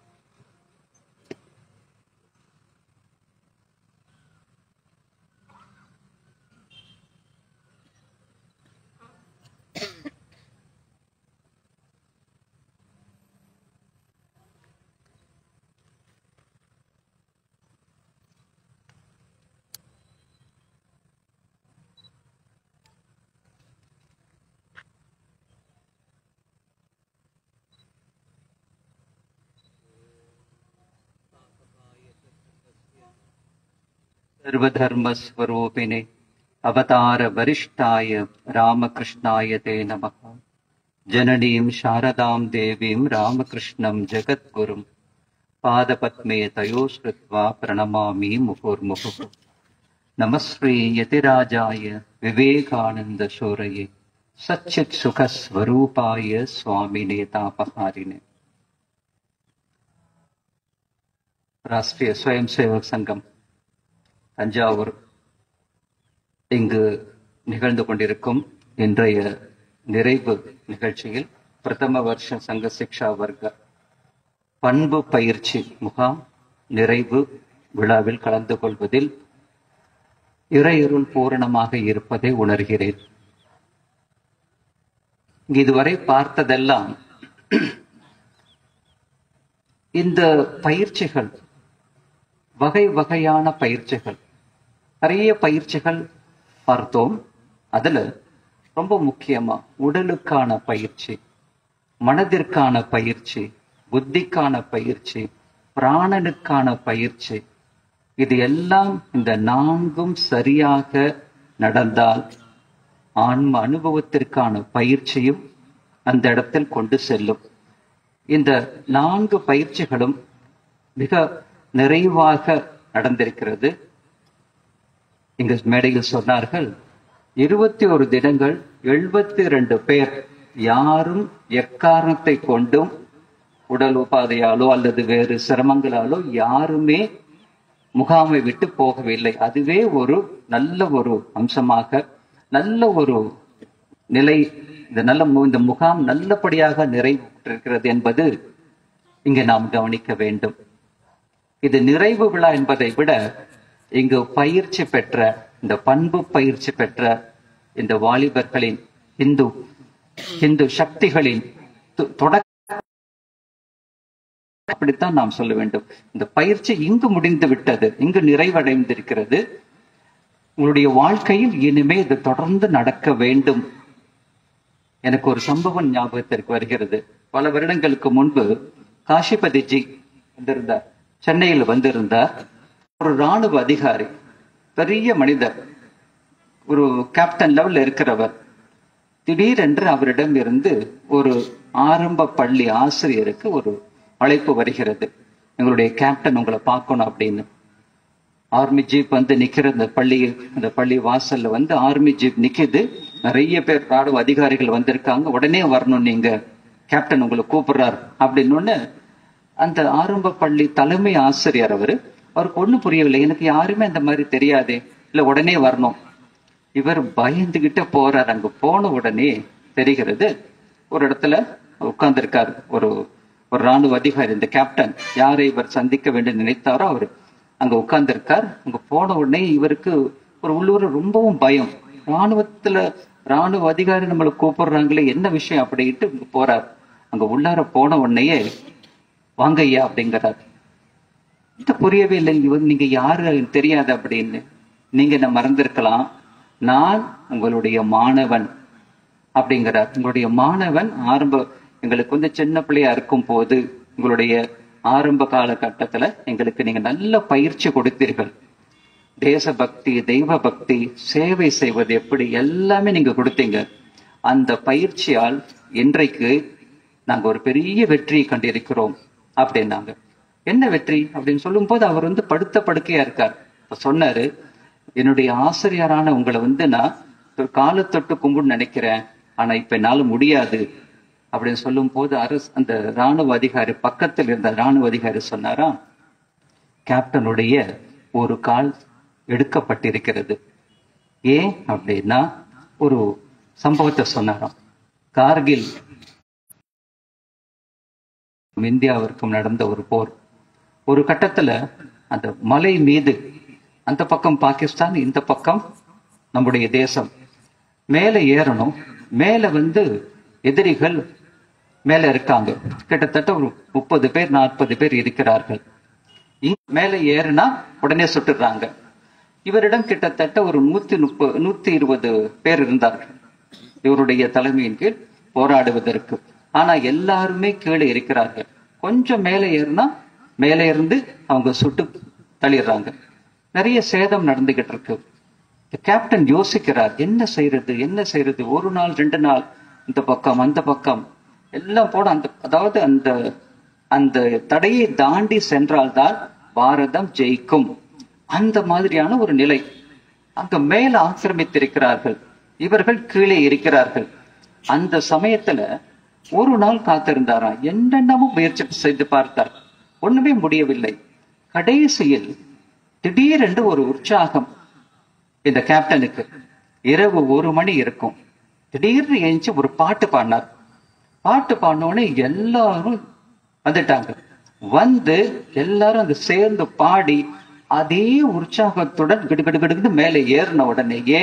Speaker 8: सर्वधर्मस्वरूपिणे अवतार वरिष्ठाय रामकृष्णाय ते नमः जननीं शारदां देवीं रामकृष्णं जगद्गुरुं पादपद्मे तयोश्रुत्वा प्रणमामि मुहुर्मुहुः नमः श्रीयतिराजाय विवेकानन्दशौरये सच्चित्सुखस्वरूपाय स्वामिने तापहारिणे राष्ट्रीय स्वयंसेवक संघம் தஞ்சாவூர் இங்கு நிகழ்ந்து கொண்டிருக்கும் இன்றைய நிறைவு நிகழ்ச்சியில் பிரதம வருஷ சங்க சிக்ஷா வர்க்க பண்பு பயிற்சி முகாம் நிறைவு விழாவில் கலந்து கொள்வதில் இறையருள் பூரணமாக இருப்பதை உணர்கிறேன் இதுவரை பார்த்ததெல்லாம் இந்த பயிற்சிகள் வகை வகையான பயிற்சிகள் நிறைய பயிற்சிகள் பார்த்தோம் அதுல ரொம்ப முக்கியமா உடலுக்கான பயிற்சி மனதிற்கான பயிற்சி புத்திக்கான பயிற்சி பிராணனுக்கான பயிற்சி இது எல்லாம் இந்த நான்கும் சரியாக நடந்தால் ஆன்ம அனுபவத்திற்கான பயிற்சியும் அந்த இடத்தில் கொண்டு செல்லும் இந்த நான்கு பயிற்சிகளும் மிக நிறைவாக நடந்திருக்கிறது இங்க மேடையில் சொன்னார்கள் இருபத்தி ஒரு தினங்கள் எழுபத்தி ரெண்டு பேர் யாரும் எக்காரணத்தை கொண்டும் உடல் உபாதையாலோ அல்லது வேறு சிரமங்களாலோ யாருமே முகாமை விட்டு போகவில்லை அதுவே ஒரு நல்ல ஒரு அம்சமாக நல்ல ஒரு நிலை இந்த நல்ல மு- இந்த முகாம் நல்லபடியாக நிறைவுற்றிருக்கிறது என்பது இங்கே நாம் கவனிக்க வேண்டும் இது நிறைவு விழா என்பதை விட இங்கு பயிற்சி பெற்ற இந்த பண்பு பயிற்சி பெற்ற இந்த வாலிபர்களின் இந்து இந்து சக்திகளின் து- தொடக்க அப்படித்தான் நாம் சொல்ல வேண்டும் இந்த பயிற்சி இங்கு முடிந்து விட்டது இங்கு நிறைவடைந்திருக்கிறது உங்களுடைய வாழ்க்கையில் இனிமே இது தொடர்ந்து நடக்க வேண்டும் எனக்கு ஒரு சம்பவம் ஞாபகத்திற்கு வருகிறது பல வருடங்களுக்கு முன்பு காஷிபதி ஜி வந்திருந்தார் சென்னையில் வந்திருந்தார் ஒரு ராணுவ அதிகாரி பெரிய மனிதர் ஒரு கேப்டன் லெவல்ல இருக்கிறவர் திடீரென்று அவரிடம் இருந்து ஒரு ஆரம்ப பள்ளி ஆசிரியருக்கு ஒரு அழைப்பு வருகிறது எங்களுடைய கேப்டன் உங்களை பார்க்கணும் அப்படின்னு ஆர்மி ஜீப் வந்து நிக்கிற அந்த பள்ளி அந்த பள்ளி வாசல்ல வந்து ஆர்மி ஜீப் நிக்குது நிறைய பேர் ராணுவ அதிகாரிகள் வந்திருக்காங்க உடனே வரணும் நீங்க கேப்டன் உங்களை கூப்பிடுறாரு அப்படின்னு ஒண்ணு அந்த ஆரம்ப பள்ளி தலைமை ஆசிரியர் அவரு அவருக்கு ஒண்ணும் புரியவில்லை எனக்கு யாருமே அந்த மாதிரி தெரியாதே இல்ல உடனே வரணும் இவர் பயந்துகிட்ட போறார் அங்க போன உடனே தெரிகிறது ஒரு இடத்துல உட்கார்ந்திருக்காரு ஒரு ஒரு ராணுவ அதிகாரி இந்த கேப்டன் யாரை இவர் சந்திக்க வேண்டும் நினைத்தாரோ அவர் அங்க உட்கார்ந்திருக்கார் அங்க போன உடனே இவருக்கு ஒரு உள்ளூர் ரொம்பவும் பயம் ராணுவத்துல ராணுவ அதிகாரி நம்மளை கூப்பிடுறாங்களே என்ன விஷயம் அப்படின்ட்டு இங்க போறார் அங்க உள்ளார போன உடனேயே வாங்க ஐயா அப்படிங்கிறார் இது புரியவே இல்லை இவர் நீங்க யாரு எனக்கு தெரியாது அப்படின்னு நீங்க என்ன மறந்திருக்கலாம் நான் உங்களுடைய மாணவன் அப்படிங்கிறார் உங்களுடைய மாணவன் ஆரம்ப எங்களுக்கு வந்து சின்ன பிள்ளையா இருக்கும் போது உங்களுடைய ஆரம்ப காலகட்டத்துல எங்களுக்கு நீங்க நல்ல பயிற்சி கொடுத்தீர்கள் தேசபக்தி தெய்வ பக்தி சேவை செய்வது எப்படி எல்லாமே நீங்க கொடுத்தீங்க அந்த பயிற்சியால் இன்றைக்கு நாங்க ஒரு பெரிய வெற்றியை கண்டிருக்கிறோம் அப்படின்னாங்க என்ன வெற்றி அப்படின்னு சொல்லும்போது அவர் வந்து படுத்த படுக்கையா இருக்கார் இப்ப சொன்னாரு என்னுடைய ஆசிரியரான உங்களை வந்து நான் ஒரு காலத்தொட்டு கும்பிடு நினைக்கிறேன் ஆனா இப்ப என்னால முடியாது அப்படின்னு சொல்லும் போது அரசு அந்த ராணுவ அதிகாரி பக்கத்தில் இருந்த ராணுவ அதிகாரி சொன்னாரா கேப்டனுடைய ஒரு கால் எடுக்கப்பட்டிருக்கிறது ஏன் அப்படின்னா ஒரு சம்பவத்தை சொன்னாராம் கார்கில் இந்தியாவிற்கும் நடந்த ஒரு போர் ஒரு கட்டத்துல அந்த மலை மீது அந்த பக்கம் பாகிஸ்தான் இந்த பக்கம் நம்முடைய தேசம் மேலே ஏறணும் மேல வந்து எதிரிகள் மேல இருக்காங்க கிட்டத்தட்ட ஒரு முப்பது பேர் நாற்பது பேர் இருக்கிறார்கள் இங்க மேல ஏறினா உடனே சுட்டுறாங்க இவரிடம் கிட்டத்தட்ட ஒரு நூத்தி முப்பது நூத்தி இருபது பேர் இருந்தார்கள் இவருடைய தலைமையின் கீழ் போராடுவதற்கு ஆனா எல்லாருமே கீழே இருக்கிறார்கள் கொஞ்சம் மேலே ஏறினா மேலே இருந்து அவங்க சுட்டு தள்ளிடுறாங்க நிறைய சேதம் நடந்துகிட்டு இருக்கு இந்த கேப்டன் யோசிக்கிறார் என்ன செய்யறது என்ன செய்யறது ஒரு நாள் ரெண்டு நாள் இந்த பக்கம் அந்த பக்கம் எல்லாம் போட அந்த அதாவது அந்த அந்த தடையை தாண்டி சென்றால்தான் பாரதம் ஜெயிக்கும் அந்த மாதிரியான ஒரு நிலை அங்க மேல ஆக்கிரமித்திருக்கிறார்கள் இவர்கள் கீழே இருக்கிறார்கள் அந்த சமயத்துல ஒரு நாள் காத்திருந்தாராம் என்னென்னமோ முயற்சி செய்து பார்த்தார் ஒண்ணுமே முடியவில்லை கடைசியில் திடீரென்று ஒரு உற்சாகம் இந்த கேப்டனுக்கு இரவு ஒரு மணி இருக்கும் திடீர்னு எழுந்து ஒரு பாட்டு பாடினார் பாட்டு பாடினோடனே எல்லாரும் வந்துட்டாங்க வந்து எல்லாரும் அங்க சேர்ந்து பாடி அதே உற்சாகத்துடன் கிடு கிடு மேலே ஏறின உடனேயே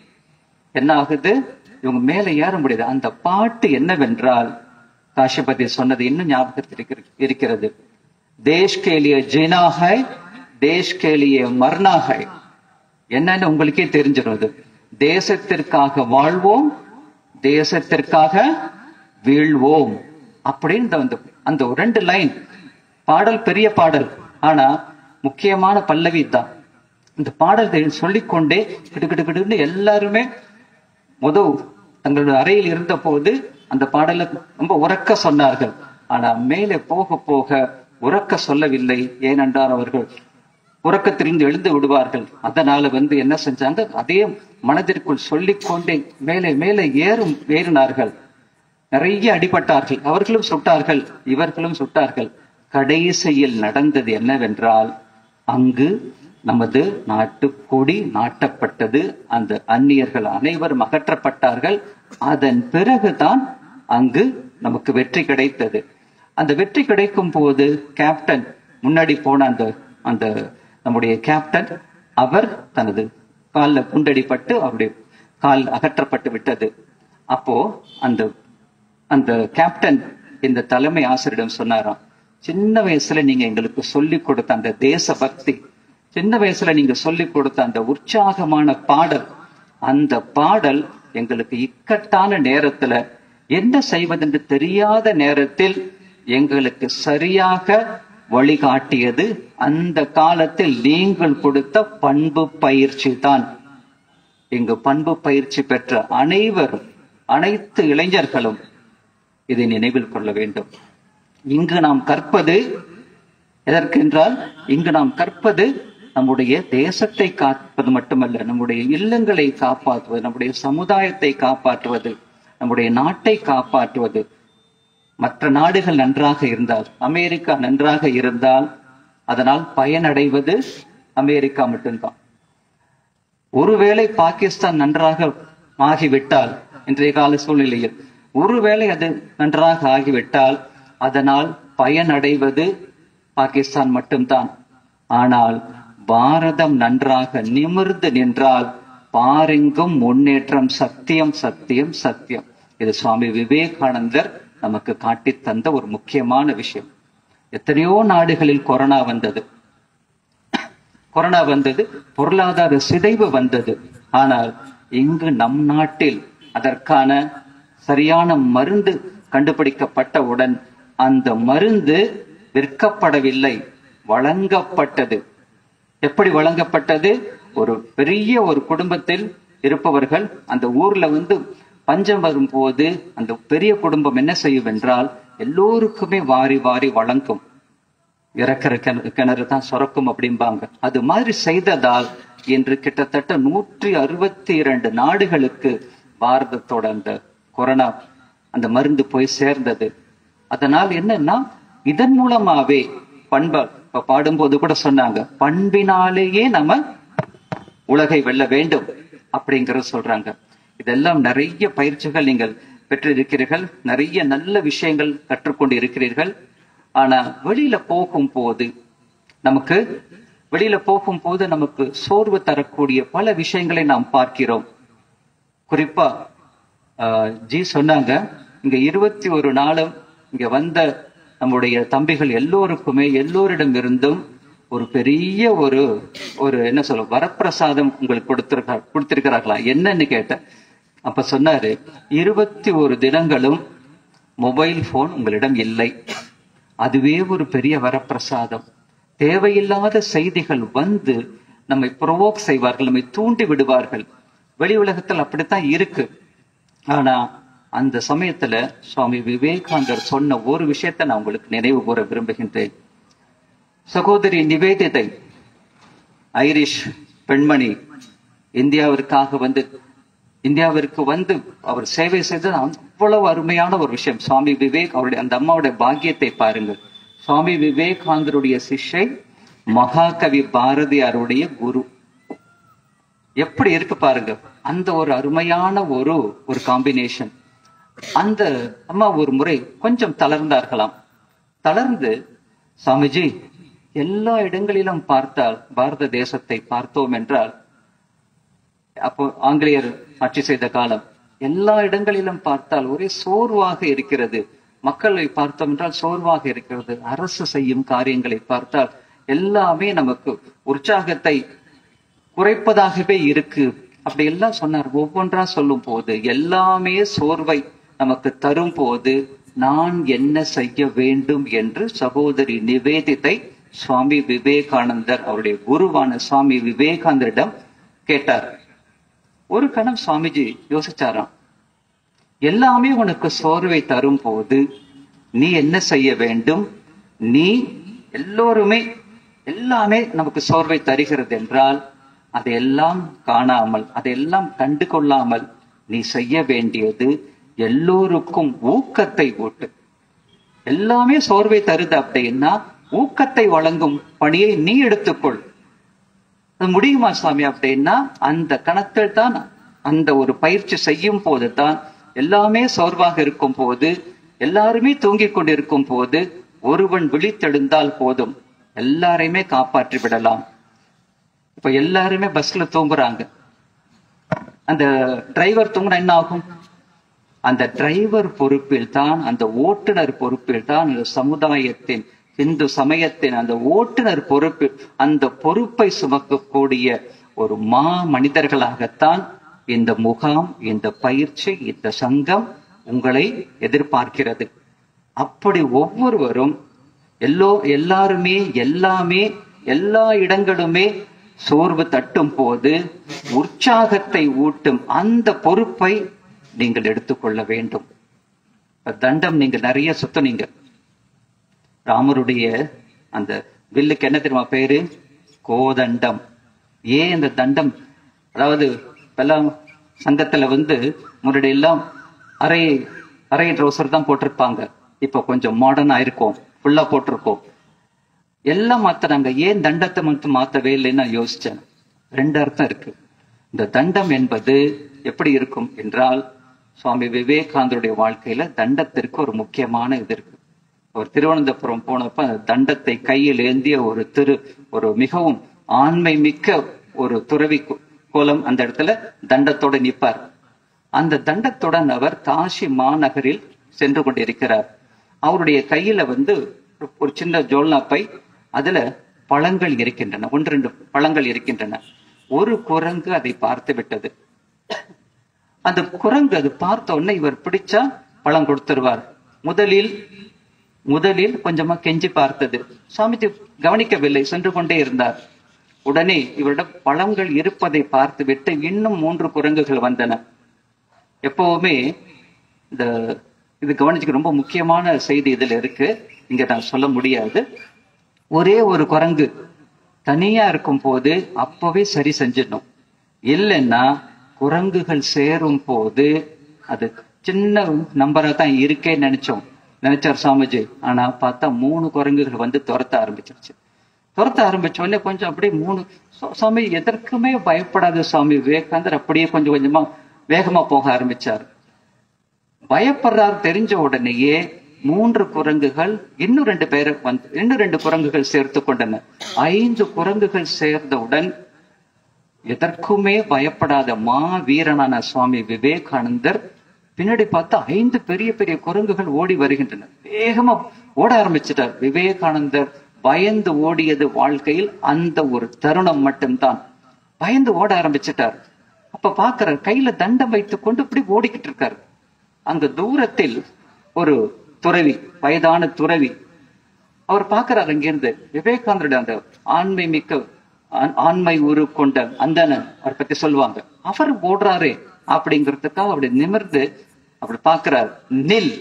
Speaker 8: என்ன ஆகுது இவங்க மேலே ஏற முடியுது அந்த பாட்டு என்னவென்றால் காஷிபதி சொன்னது இன்னும் ஞாபகத்தில் இருக்கிற- இருக்கிறது தேஷ் கேலிய ஜீனா ஹை தேஷ் கேலிய மர்னா ஹை என்னன்னு உங்களுக்கே தெரிஞ்சிடும் அது தேசத்திற்காக வாழ்வோம் தேசத்திற்காக வீழ்வோம் அப்படின்னு இந்த வந்து அந்த ஒரு ரெண்டு லைன் பாடல் பெரிய பாடல் ஆனா முக்கியமான பல்லவி தான் இந்த பாடல்களை சொல்லிக்கொண்டே கிடு கிடு கிடுன்னு எல்லாருமே முதல் தங்களுடைய அறையில் இருந்த போது அந்த பாடலை ரொம்ப உறக்க சொன்னார்கள் ஆனா மேலே போக போக உறக்க சொல்லவில்லை ஏனென்றால் அவர்கள் உறக்கத்திலிருந்து எழுந்து விடுவார்கள் அதனால வந்து என்ன செஞ்சாங்க அதே மனதிற்குள் சொல்லிக்கொண்டே மேலே மேலே ஏறும் ஏறினார்கள் நிறைய அடிபட்டார்கள் அவர்களும் சுட்டார்கள் இவர்களும் சுட்டார்கள் கடைசியில் நடந்தது என்னவென்றால் அங்கு நமது நாட்டு கொடி நாட்டப்பட்டது அந்த அந்நியர்கள் அனைவரும் அகற்றப்பட்டார்கள் அதன் பிறகுதான் அங்கு நமக்கு வெற்றி கிடைத்தது அந்த வெற்றி கிடைக்கும் போது கேப்டன் முன்னாடி போன அந்த அந்த நம்முடைய கேப்டன் அவர் தனது காலில் குண்டடிப்பட்டு அவருடைய கால் அகற்றப்பட்டு விட்டது அப்போ அந்த அந்த கேப்டன் இந்த தலைமை ஆசிரியரிடம் சொன்னாராம் சின்ன வயசுல நீங்க எங்களுக்கு சொல்லி கொடுத்த அந்த தேசபக்தி சின்ன வயசுல நீங்க சொல்லி கொடுத்த அந்த உற்சாகமான பாடல் அந்த பாடல் எங்களுக்கு இக்கட்டான நேரத்துல என்ன செய்வதென்று தெரியாத நேரத்தில் எங்களுக்கு சரியாக வழிகாட்டியது அந்த காலத்தில் நீங்கள் கொடுத்த பண்பு பயிற்சி தான் இங்கு பண்பு பயிற்சி பெற்ற அனைவரும் அனைத்து இளைஞர்களும் இதை நினைவில் கொள்ள வேண்டும் இங்கு நாம் கற்பது எதற்கென்றால் இங்கு நாம் கற்பது நம்முடைய தேசத்தை காப்பது மட்டுமல்ல நம்முடைய இல்லங்களை காப்பாற்றுவது நம்முடைய சமுதாயத்தை காப்பாற்றுவது நம்முடைய நாட்டை காப்பாற்றுவது மற்ற நாடுகள் நன்றாக இருந்தால் அமெரிக்கா நன்றாக இருந்தால் அதனால் பயனடைவது அமெரிக்கா மட்டும்தான் ஒருவேளை பாகிஸ்தான் நன்றாக ஆகிவிட்டால் இன்றைய கால சூழ்நிலையில் ஒருவேளை அது நன்றாக ஆகிவிட்டால் அதனால் பயனடைவது பாகிஸ்தான் மட்டும்தான் ஆனால் பாரதம் நன்றாக நிமிர்ந்து நின்றால் பாரெங்கும் முன்னேற்றம் சத்தியம் சத்தியம் சத்தியம் இது சுவாமி விவேகானந்தர் நமக்கு காட்டித் தந்த ஒரு முக்கியமான விஷயம் எத்தனையோ நாடுகளில் கொரோனா வந்தது கொரோனா வந்தது பொருளாதார சிதைவு வந்தது ஆனால் இங்கு நம் நாட்டில் அதற்கான சரியான மருந்து கண்டுபிடிக்கப்பட்டவுடன் அந்த மருந்து விற்கப்படவில்லை வழங்கப்பட்டது எப்படி வழங்கப்பட்டது ஒரு பெரிய ஒரு குடும்பத்தில் இருப்பவர்கள் அந்த ஊர்ல வந்து பஞ்சம் வரும்போது அந்த பெரிய குடும்பம் என்ன செய்யும் என்றால் எல்லோருக்குமே வாரி வாரி வழங்கும் இறக்கிற கிணறு கிணறு தான் சுரக்கும் அப்படிம்பாங்க அது மாதிரி செய்ததால் இன்று கிட்டத்தட்ட நூற்றி அறுபத்தி இரண்டு நாடுகளுக்கு பாரதத்தோட அந்த கொரோனா அந்த மருந்து போய் சேர்ந்தது அதனால் என்னன்னா இதன் மூலமாவே பண்ப இப்ப பாடும்போது கூட சொன்னாங்க பண்பினாலேயே நம்ம உலகை வெல்ல வேண்டும் அப்படிங்கறத சொல்றாங்க இதெல்லாம் நிறைய பயிற்சிகள் நீங்கள் பெற்றிருக்கிறீர்கள் நிறைய நல்ல விஷயங்கள் கற்றுக்கொண்டு இருக்கிறீர்கள் ஆனா வெளியில போகும் போது நமக்கு வெளியில போகும் போது நமக்கு சோர்வு தரக்கூடிய பல விஷயங்களை நாம் பார்க்கிறோம் குறிப்பா ஆஹ், ஜி சொன்னாங்க இங்க இருபத்தி ஒரு நாளும் இங்க வந்த நம்முடைய தம்பிகள் எல்லோருக்குமே எல்லோரிடம் இருந்தும் ஒரு பெரிய ஒரு ஒரு என்ன சொல்ல வரப்பிரசாதம் உங்களுக்கு கொடுத்திருக்கா கொடுத்திருக்கிறார்களா என்னன்னு கேட்டேன் அப்ப சொன்னாரு இருபத்தி ஒரு தினங்களும் மொபைல் போன் உங்களிடம் இல்லை அதுவே ஒரு பெரிய வரப்பிரசாதம் தேவையில்லாத செய்திகள் வந்து நம்மை ப்ரொவோக் செய்வார்கள் நம்மை தூண்டி விடுவார்கள் வெளி உலகத்தில் அப்படித்தான் இருக்கு ஆனா அந்த சமயத்துல சுவாமி விவேகானந்தர் சொன்ன ஒரு விஷயத்தை நான் உங்களுக்கு நினைவு கூற விரும்புகின்றேன் சகோதரி நிவேதிதை ஐரிஷ் பெண்மணி இந்தியாவிற்காக வந்து இந்தியாவிற்கு வந்து அவர் சேவை செய்தது அவ்வளவு அருமையான ஒரு விஷயம் சுவாமி விவேக் அவருடைய அந்த அம்மாவுடைய பாக்கியத்தை பாருங்கள் சுவாமி விவேகானந்தருடைய சிஷ்யை மகாகவி பாரதியாருடைய குரு எப்படி இருக்கு பாருங்க அந்த ஒரு அருமையான ஒரு ஒரு காம்பினேஷன் அந்த அம்மா ஒரு முறை கொஞ்சம் தளர்ந்தார்களாம் தளர்ந்து சாமிஜி எல்லா இடங்களிலும் பார்த்தால் பாரத தேசத்தை பார்த்தோம் என்றால் அப்போ ஆங்கிலேயர் ஆட்சி செய்த காலம் எல்லா இடங்களிலும் பார்த்தால் ஒரே சோர்வாக இருக்கிறது மக்களை பார்த்தோம் என்றால் சோர்வாக இருக்கிறது அரசு செய்யும் காரியங்களை பார்த்தால் எல்லாமே நமக்கு உற்சாகத்தை குறைப்பதாகவே இருக்கு அப்படி எல்லாம் சொன்னார் ஒவ்வொன்றா சொல்லும் போது எல்லாமே சோர்வை நமக்கு தரும் போது நான் என்ன செய்ய வேண்டும் என்று சகோதரி நிவேதித்தை சுவாமி விவேகானந்தர் அவருடைய குருவான சுவாமி விவேகானந்தரிடம் கேட்டார் ஒரு கணம் சுவாமிஜி யோசிச்சாராம் எல்லாமே உனக்கு சோர்வை தரும் போது நீ என்ன செய்ய வேண்டும் நீ எல்லோருமே எல்லாமே நமக்கு சோர்வை தருகிறது என்றால் அதையெல்லாம் காணாமல் அதையெல்லாம் கண்டு கொள்ளாமல் நீ செய்ய வேண்டியது எல்லோருக்கும் ஊக்கத்தை ஊட்டு எல்லாமே சோர்வை தருது அப்படின்னா ஊக்கத்தை வழங்கும் பணியை நீ எடுத்துக்கொள் அது முடியுமா சுவாமி அப்படின்னா அந்த கணத்தில் தான் அந்த ஒரு பயிற்சி செய்யும் போது தான் எல்லாமே சோர்வாக இருக்கும் போது எல்லாருமே தூங்கிக் கொண்டிருக்கும் போது ஒருவன் விழித்தெழுந்தால் போதும் எல்லாரையுமே காப்பாற்றி விடலாம் இப்ப எல்லாருமே பஸ்ல தூங்குறாங்க அந்த டிரைவர் தூங்குனா என்ன ஆகும் அந்த டிரைவர் பொறுப்பில் தான் அந்த ஓட்டுநர் பொறுப்பில் தான் இந்த சமுதாயத்தின் இந்து சமயத்தின் அந்த ஓட்டுநர் பொறுப்பு அந்த பொறுப்பை சுமக்கக்கூடிய ஒரு மா மனிதர்களாகத்தான் இந்த முகாம் இந்த பயிற்சி இந்த சங்கம் உங்களை எதிர்பார்க்கிறது அப்படி ஒவ்வொருவரும் எல்லோ எல்லாருமே எல்லாமே எல்லா இடங்களுமே சோர்வு தட்டும் போது உற்சாகத்தை ஊட்டும் அந்த பொறுப்பை நீங்கள் எடுத்துக்கொள்ள வேண்டும் இப்ப தண்டம் நீங்க நிறைய சுத்துனீங்க ராமருடைய அந்த வில்லுக்கு என்ன தெரியுமா பேரு கோதண்டம் ஏன் இந்த தண்டம் அதாவது இப்பெல்லாம் சங்கத்துல வந்து முன்னாடி எல்லாம் அரை அரை ட்ரௌசர் தான் போட்டிருப்பாங்க இப்போ கொஞ்சம் மாடர்ன் ஆயிருக்கோம் ஃபுல்லா போட்டிருக்கோம் எல்லாம் மாத்துறாங்க ஏன் தண்டத்தை மட்டும் மாத்தவே இல்லைன்னு நான் யோசிச்சேன் ரெண்டு அர்த்தம் இருக்கு இந்த தண்டம் என்பது எப்படி இருக்கும் என்றால் சுவாமி விவேகானந்தருடைய வாழ்க்கையில தண்டத்திற்கு ஒரு முக்கியமான இது இருக்கு அவர் திருவனந்தபுரம் போனப்ப அந்த தண்டத்தை கையில் ஏந்திய ஒரு திரு ஒரு மிகவும் ஆண்மை மிக்க ஒரு துறவி கோ- கோலம் அந்த இடத்துல தண்டத்தோட நிப்பார் அந்த தண்டத்துடன் அவர் காஷி மாநகரில் சென்று கொண்டிருக்கிறார் அவருடைய கையில வந்து ஒரு- ஒரு சின்ன ஜோல்னா பை அதுல பழங்கள் இருக்கின்றன ஒன்று ரெண்டு பழங்கள் இருக்கின்றன ஒரு குரங்கு அதை பார்த்து விட்டது அந்த குரங்கு அது பார்த்த உடனே இவர் பிடிச்சா பழம் கொடுத்துருவார் முதலில் முதலில் கொஞ்சமா கெஞ்சி பார்த்தது சுவாமிஜி கவனிக்கவில்லை சென்று கொண்டே இருந்தார் உடனே இவரிடம் பழங்கள் இருப்பதை பார்த்துவிட்டு இன்னும் மூன்று குரங்குகள் வந்தன எப்பவுமே இந்த இது கவனிச்சுக்க ரொம்ப முக்கியமான செய்தி இதுல இருக்கு இங்க நான் சொல்ல முடியாது ஒரே ஒரு குரங்கு தனியா இருக்கும் போது அப்பவே சரி செஞ்சிடணும் இல்லைன்னா குரங்குகள் சேரும் போது அது சின்ன நம்பரா தான் இருக்கே நினைச்சோம் நினைச்சார் சாமிஜி ஆனா பார்த்தா மூணு குரங்குகள் வந்து துரத்த ஆரம்பிச்சிருச்சு துரத்த ஆரம்பிச்ச உடனே கொஞ்சம் அப்படியே மூணு சு- சுவாமி எதற்குமே பயப்படாத சுவாமி விவேகானந்தர் அப்படியே கொஞ்சம் கொஞ்சமா வேகமா போக ஆரம்பிச்சார் பயப்படுறார் தெரிஞ்ச உடனேயே மூன்று குரங்குகள் இன்னும் ரெண்டு பேரை வந்து இன்னும் ரெண்டு குரங்குகள் சேர்த்து கொண்டன ஐந்து குரங்குகள் சேர்ந்தவுடன் எதற்குமே பயப்படாத மா வீரனான சுவாமி விவேகானந்தர் பின்னாடி பார்த்தா ஐந்து பெரிய பெரிய குரங்குகள் ஓடி வருகின்றன வேகமா ஓட ஆரம்பிச்சிட்டார் விவேகானந்தர் பயந்து ஓடியது வாழ்க்கையில் அந்த ஒரு தருணம் மட்டும்தான் பயந்து ஓட ஆரம்பிச்சிட்டார் அப்ப பாக்குறார் கையில தண்டம் வைத்துக் கொண்டு இப்படி ஓடிக்கிட்டு இருக்காரு அங்க தூரத்தில் ஒரு துறவி வயதான துறவி அவர் பார்க்கிறார் அங்கிருந்து விவேகானந்தருடைய அந்த ஆண்மை மிக்க ஆண்- ஆண்மை உரு கொண்ட அந்தணன் அவரை பத்தி சொல்லுவாங்க அவர் ஓடுறாரே அப்படிங்கிறதுக்காக அப்படி நிமிர்ந்து அப்படி பார்க்கிறார் நில்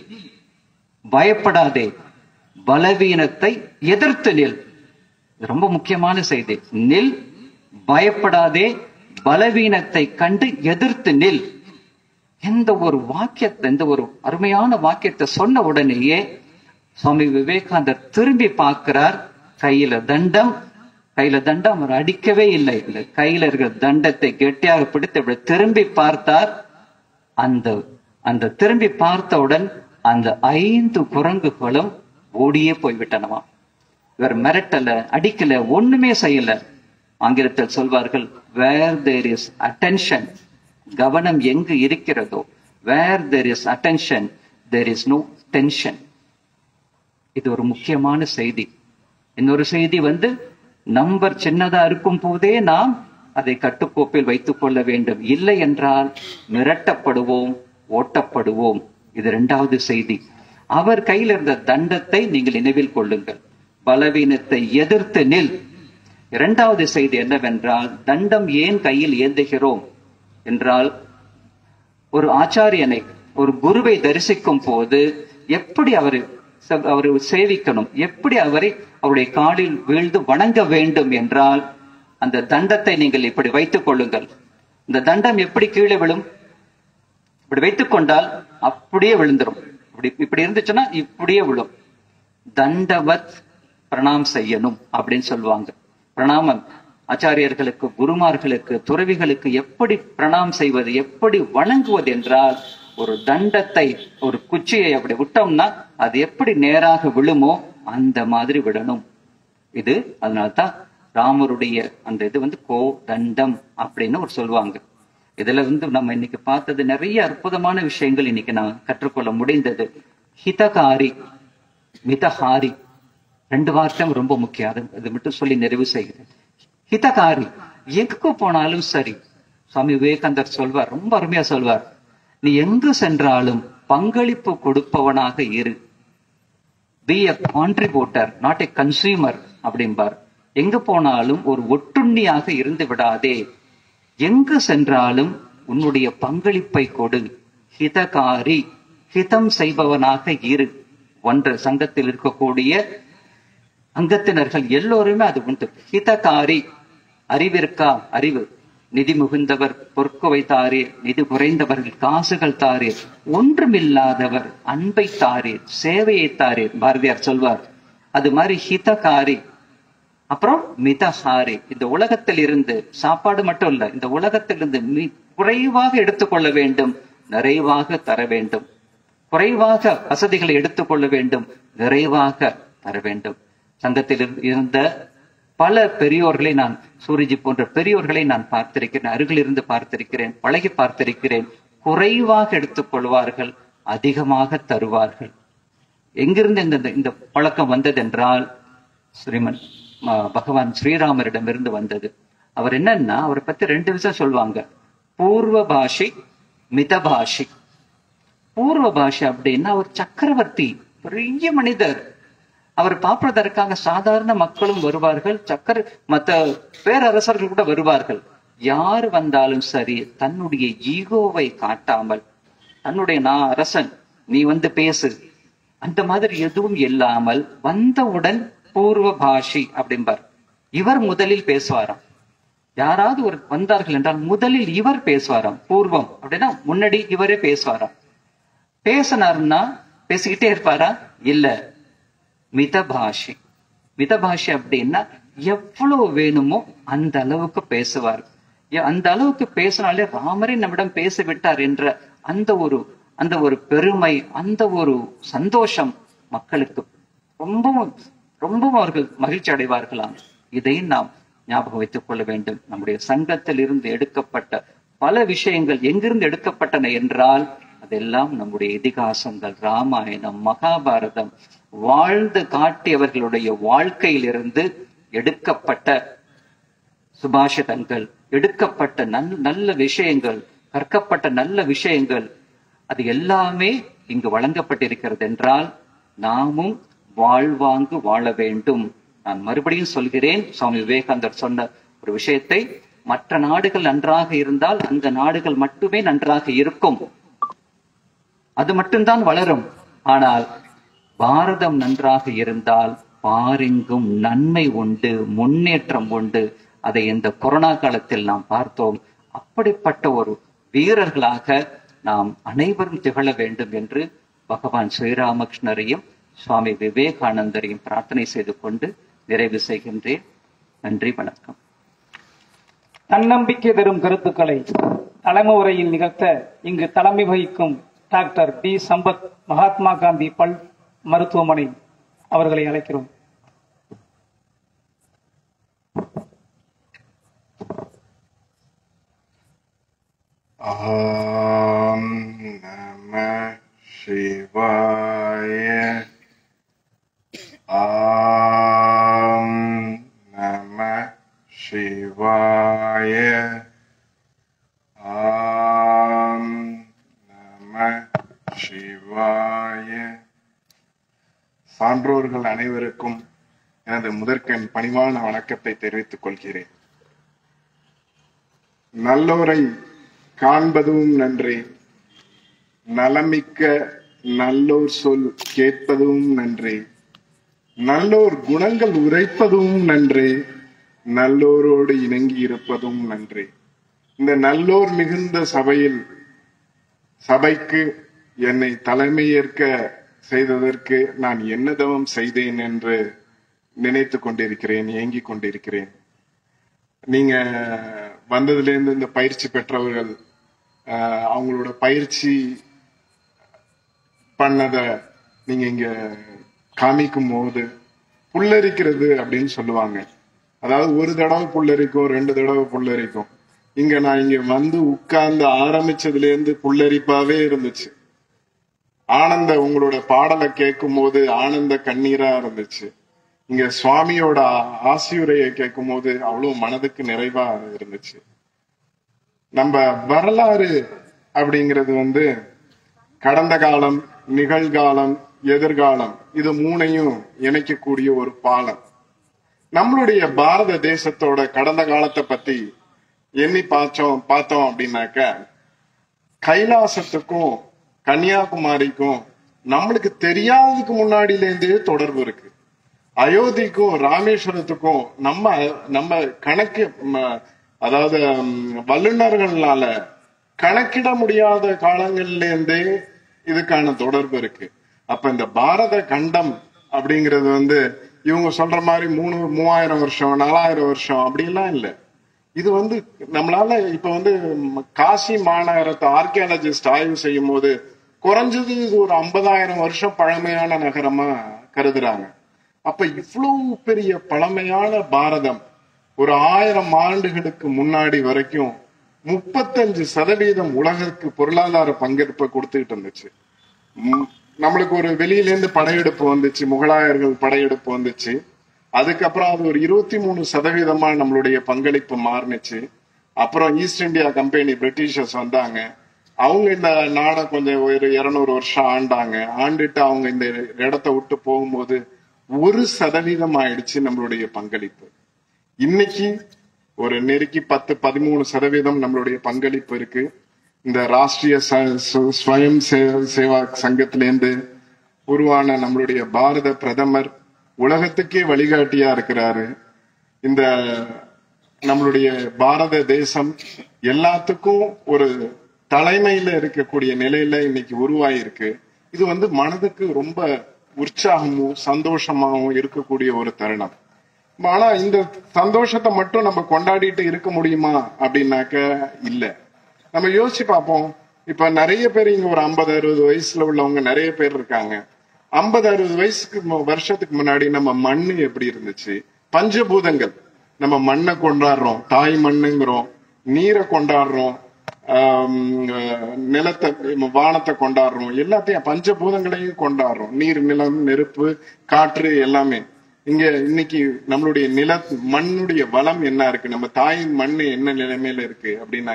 Speaker 8: பயப்படாதே பலவீனத்தை எதிர்த்து நில் இது ரொம்ப முக்கியமான செய்தி நில் பயப்படாதே பலவீனத்தை கண்டு எதிர்த்து நில் இந்த ஒரு வாக்கியத்தை இந்த ஒரு அருமையான வாக்கியத்தை சொன்ன உடனேயே சுவாமி விவேகானந்தர் திரும்பி பார்க்கிறார் கையில தண்டம் கையில தண்டம் அவர் அடிக்கவே இல்லை இந்த கையில இருக்கிற தண்டத்தை கெட்டியாக பிடித்து இப்படி திரும்பி பார்த்தார் அந்த அந்த திரும்பி பார்த்தவுடன் அந்த ஐந்து குரங்குகளும் ஓடியே போய்விட்டனவாம் இவர் மிரட்டல அடிக்கல ஒண்ணுமே செய்யல ஆங்கிலத்தில் சொல்வார்கள் வேர் தேர் இஸ் அட்டென்ஷன் கவனம் எங்கு இருக்கிறதோ where there is attention there is no tension இது ஒரு முக்கியமான செய்தி இன்னொரு செய்தி வந்து நம்பர் சின்னதா இருக்கும் போதே நாம் அதை கட்டுக்கோப்பில் வைத்துக் கொள்ள வேண்டும் இல்லை என்றால் மிரட்டப்படுவோம் ஓட்டப்படுவோம் இது இரண்டாவது செய்தி அவர் கையில் இருந்த தண்டத்தை நீங்கள் நினைவில் கொள்ளுங்கள் பலவீனத்தை எதிர்த்து நில் இரண்டாவது செய்தி என்னவென்றால் தண்டம் ஏன் கையில் ஏந்துகிறோம் என்றால் ஒரு ஆச்சாரியனை ஒரு குருவை தரிசிக்கும் போது எப்படி அவர் அவரை சேவிக்கணும் எப்படி அவரை அவருடைய காலில் வீழ்ந்து வணங்க வேண்டும் என்றால் அந்த தண்டத்தை நீங்கள் இப்படி வைத்துக் கொள்ளுங்கள் இந்த தண்டம் எப்படி கீழே விழும் இப்படி வைத்துக் கொண்டால் அப்படியே விழுந்துரும் இப்படி இப்படி இருந்துச்சுன்னா இப்படியே விழும் தண்டவத் பிரணாம் செய்யணும் அப்படின்னு சொல்லுவாங்க பிரணாமம் ஆச்சாரியர்களுக்கு குருமார்களுக்கு துறவிகளுக்கு எப்படி பிரணாம் செய்வது எப்படி வணங்குவது என்றால் ஒரு தண்டத்தை ஒரு குச்சியை அப்படி விட்டோம்னா அது எப்படி நேராக விழுமோ அந்த மாதிரி விடணும் இது அதனால்தான் ராமருடைய அந்த இது வந்து கோ தண்டம் அப்படின்னு ஒரு சொல்லுவாங்க இதுல வந்து நம்ம இன்னைக்கு பார்த்தது நிறைய அற்புதமான விஷயங்கள் இன்னைக்கு நான் கற்றுக்கொள்ள முடிந்தது ஹிதகாரி மிதஹாரி ரெண்டு வார்த்தையும் ரொம்ப முக்கியம் அது அது மட்டும் சொல்லி நிறைவு செய்கிறேன் ஹிதகாரி எங்க போனாலும் சரி சுவாமி விவேகானந்தர் சொல்வார் ரொம்ப அருமையா சொல்வார் நீ எங்கு சென்றாலும் பங்களிப்பு கொடுப்பவனாக இரு be a contributor not a consumer அப்படிம்பார் எங்க போனாலும் ஒரு ஒட்டுண்ணியாக இருந்து விடாதே எங்கு சென்றாலும் உன்னுடைய பங்களிப்பை கொடு ஹிதகாரி ஹிதம் செய்பவனாக இரு ஒன்று சங்கத்தில் இருக்கக்கூடிய அங்கத்தினர்கள் எல்லோருமே அது உண்டு ஹிதகாரி அறிவிருக்கா அறிவு நிதி முகுந்தவர் பொற்குவை தாரீர் நிதி குறைந்தவர்கள் காசுகள் தாரீர் ஒன்றுமில்லாதவர் அன்பை தாரீர் சேவையை தாரீர் பாரதியார் சொல்வார் அது மாதிரி ஹிதகாரி அப்புறம் மிதஹாரி இந்த உலகத்தில் இருந்து சாப்பாடு மட்டும் இல்ல இந்த உலகத்திலிருந்து மி- குறைவாக எடுத்துக்கொள்ள வேண்டும் நிறைவாக தர வேண்டும் குறைவாக வசதிகளை எடுத்துக்கொள்ள வேண்டும் நிறைவாக தர வேண்டும் சங்கத்தில் இரு- இருந்த பல பெரியோர்களை நான் சூரிஜி போன்ற பெரியோர்களை நான் பார்த்திருக்கிறேன் அருகில் இருந்து பார்த்திருக்கிறேன் பழகி பார்த்திருக்கிறேன் குறைவாக எடுத்துக்கொள்வார்கள் அதிகமாக தருவார்கள் எங்கிருந்து இந்த இந்த பழக்கம் வந்ததென்றால் ஸ்ரீமன் ம, பகவான் ஸ்ரீராமரிடமிருந்து வந்தது அவர் என்னன்னா அவரை பத்தி ரெண்டு விஷயம் சொல்லுவாங்க பூர்வ பாஷி மிதபாஷி பூர்வ பாஷை அப்படின்னா ஒரு சக்கரவர்த்தி பெரிய மனிதர் அவர் பார்ப்பதற்காக சாதாரண மக்களும் வருவார்கள் சக்கர மத்த பேரரசர்கள் கூட வருவார்கள் யார் வந்தாலும் சரி தன்னுடைய ஈகோவை காட்டாமல் தன்னுடைய நான் அரசன் நீ வந்து பேசு அந்த மாதிரி எதுவும் இல்லாமல் வந்தவுடன் பூர்வ பாஷி அப்படிம்பார் இவர் முதலில் பேசுவாராம் யாராவது ஒரு வந்தார்கள் என்றால் முதலில் இவர் பேசுவாராம் பூர்வம் அப்படின்னா முன்னாடி இவரே பேசுவாராம் பேசினாருன்னா பேசிக்கிட்டே இருப்பாரா இல்ல மிதபாஷி மிதபாஷி அப்படின்னா எவ்வளவு வேணுமோ அந்த அளவுக்கு பேசுவார் ஏ- அந்த அளவுக்கு பேசினாலே ராமரே நம்மிடம் பேச விட்டார் என்ற அந்த ஒரு அந்த ஒரு பெருமை அந்த ஒரு சந்தோஷம் மக்களுக்கு ரொம்பவும் ரொம்பவும் அவர்கள் மகிழ்ச்சி அடைவார்களாம் இதை நாம் ஞாபகம் வைத்துக் கொள்ள வேண்டும் நம்முடைய சங்கத்தில் இருந்து எடுக்கப்பட்ட பல விஷயங்கள் எங்கிருந்து எடுக்கப்பட்டன என்றால் அதெல்லாம் நம்முடைய இதிகாசங்கள் ராமாயணம் மகாபாரதம் வாழ்ந்து காட்டியவர்களுடைய வாழ்க்கையிலிருந்து எடுக்கப்பட்ட சுபாஷிதங்கள் எடுக்கப்பட்ட நல் நல்ல விஷயங்கள் கற்கப்பட்ட நல்ல விஷயங்கள் அது எல்லாமே இங்கு வழங்கப்பட்டிருக்கிறது என்றால் நாமும் வாழ்வாங்கு வாழ வேண்டும் நான் மறுபடியும் சொல்கிறேன் சுவாமி விவேகானந்தர் சொன்ன ஒரு விஷயத்தை மற்ற நாடுகள் நன்றாக இருந்தால் அந்த நாடுகள் மட்டுமே நன்றாக இருக்கும் அது மட்டும்தான் வளரும் ஆனால் பாரதம் நன்றாக இருந்தால் பாரெங்கும் நன்மை உண்டு முன்னேற்றம் உண்டு அதை இந்த கொரோனா காலத்தில் நாம் பார்த்தோம் அப்படிப்பட்ட ஒரு வீரர்களாக நாம் அனைவரும் திகழ வேண்டும் என்று பகவான் ஸ்ரீராமகிருஷ்ணரையும் சுவாமி விவேகானந்தரையும் பிரார்த்தனை செய்து கொண்டு நிறைவு செய்கின்றேன் நன்றி வணக்கம்
Speaker 1: தன்னம்பிக்கை தரும் கருத்துக்களை தலைமை உரையில் நிகழ்த்த இங்கு தலைமை வகிக்கும் டாக்டர் டி சம்பத் மகாத்மா காந்தி பல் மருத்துவமனை அவர்களை அழைக்கிறோம்
Speaker 7: ॐ नमः शिवाय ॐ नमः शिवाय ॐ नमः शिवाय சான்றோர்கள் அனைவருக்கும் எனது முதற்கண் பணிவான வணக்கத்தை தெரிவித்துக் கொள்கிறேன் நல்லோரை காண்பதும் நன்றே நலமிக்க நல்லோர் சொல் கேட்பதும் நன்றே நல்லோர் குணங்கள் உரைப்பதும் நன்றே நல்லோரோடு இணங்கி இருப்பதும் நன்றே இந்த நல்லோர் மிகுந்த சபையில் சபைக்கு என்னை தலைமையேற்க செய்ததற்கு நான் என்ன தவம் செய்தேன் என்று நினைத்துக் கொண்டிருக்கிறேன் ஏங்கிக் கொண்டிருக்கிறேன் நீங்க வந்ததுல இருந்து இந்த பயிற்சி பெற்றவர்கள் ஆஹ், அவங்களோட பயிற்சி பண்ணத நீங்க இங்க காமிக்கும் போது புல்லரிக்கிறது அப்படின்னு சொல்லுவாங்க அதாவது ஒரு தடவை புல்லரிக்கும் ரெண்டு தடவை புல்லரிக்கும் இங்க நான் இங்க வந்து உட்கார்ந்து ஆரம்பிச்சதுல இருந்து புல்லரிப்பாவே இருந்துச்சு ஆனந்த உங்களோட பாடலை கேட்கும் போது ஆனந்த கண்ணீரா இருந்துச்சு இங்க சுவாமியோட ஆசியுரையை கேட்கும் போது அவ்வளவு மனதுக்கு நிறைவா இருந்துச்சு நம்ம வரலாறு அப்படிங்கிறது வந்து கடந்த காலம் நிகழ்காலம் எதிர்காலம் இது மூணையும் இணைக்கக்கூடிய ஒரு பாலம் நம்மளுடைய பாரத தேசத்தோட கடந்த காலத்தை பத்தி எண்ணி பார்த்தோம் பார்த்தோம் அப்படின்னாக்க கைலாசத்துக்கும் கன்னியாகுமரிக்கும் நம்மளுக்கு தெரியாததுக்கு முன்னாடில இருந்தே தொடர்பு இருக்கு அயோத்திக்கும் ராமேஸ்வரத்துக்கும் நம்ம நம்ம கணக்கு ம, அதாவது ம், வல்லுநர்களால கணக்கிட முடியாத காலங்கள்ல இருந்தே இதுக்கான தொடர்பு இருக்கு அப்ப இந்த பாரத கண்டம் அப்படிங்கிறது வந்து இவங்க சொல்ற மாதிரி மூணு மூவாயிரம் வருஷம் நாலாயிரம் வருஷம் அப்படிலாம் இல்லை இது வந்து நம்மளால இப்ப வந்து ம், காசி மாநகரத்தை ஆர்கியாலஜிஸ்ட் ஆய்வு செய்யும் போது குறைஞ்சது இது ஒரு ஐம்பதாயிரம் வருஷம் பழமையான நகரமா கருதுறாங்க அப்ப இவ்வளவு பெரிய பழமையான பாரதம் ஒரு ஆயிரம் ஆண்டுகளுக்கு முன்னாடி வரைக்கும் முப்பத்தஞ்சு சதவீதம் உலகிற்கு பொருளாதார பங்கேற்பை கொடுத்துக்கிட்டு இருந்துச்சு ம், நம்மளுக்கு ஒரு வெளியில இருந்து படையெடுப்பு வந்துச்சு முகலாயர்கள் படையெடுப்பு வந்துச்சு அதுக்கப்புறம் அது ஒரு இருபத்தி மூணு சதவீதமா நம்மளுடைய பங்களிப்பு மாறுனுச்சு அப்புறம் ஈஸ்ட் இந்தியா கம்பெனி பிரிட்டிஷர்ஸ் வந்தாங்க அவங்க இந்த நாடை கொஞ்சம் ஒரு இருநூறு வருஷம் ஆண்டாங்க ஆண்டுட்டு அவங்க இந்த இடத்த விட்டு போகும்போது ஒரு சதவீதம் ஆயிடுச்சு நம்மளுடைய பங்களிப்பு இன்னைக்கு ஒரு நெருக்கி பத்து பதிமூணு சதவீதம் நம்மளுடைய பங்களிப்பு இருக்கு இந்த ராஷ்டிரிய ச- சு- ஸ்வயம் சே- சேவா சங்கத்திலேருந்து உருவான நம்மளுடைய பாரத பிரதமர் உலகத்துக்கே வழிகாட்டியா இருக்கிறாரு இந்த நம்மளுடைய பாரத தேசம் எல்லாத்துக்கும் ஒரு தலைமையில இருக்கக்கூடிய நிலையில இன்னைக்கு உருவாயிருக்கு இது வந்து மனதுக்கு ரொம்ப உற்சாகமும் சந்தோஷமாவும் இருக்கக்கூடிய ஒரு தருணம் ஆனா இந்த சந்தோஷத்தை மட்டும் நம்ம கொண்டாடிட்டு இருக்க முடியுமா அப்படின்னாக்க இல்ல நம்ம யோசிச்சு பார்ப்போம் இப்ப நிறைய பேர் இங்க ஒரு ஐம்பது அறுபது வயசுல உள்ளவங்க நிறைய பேர் இருக்காங்க ஐம்பது அறுபது வயசுக்கு மு- வருஷத்துக்கு முன்னாடி நம்ம மண்ணு எப்படி இருந்துச்சு பஞ்சபூதங்கள் நம்ம மண்ணை கொண்டாடுறோம் தாய் மண்ணுங்கிறோம் நீரை கொண்டாடுறோம் ஆம், அஹ், நிலத்தை வானத்தை கொண்டாடுறோம் எல்லாத்தையும் பஞ்சபூதங்களையும் கொண்டாடுறோம் நீர் நிலம் நெருப்பு காற்று எல்லாமே இங்க இன்னைக்கு நம்மளுடைய நில மண்ணுடைய வளம் என்ன இருக்கு நம்ம தாயின் மண்ணு என்ன நிலைமையில இருக்கு அப்படின்னா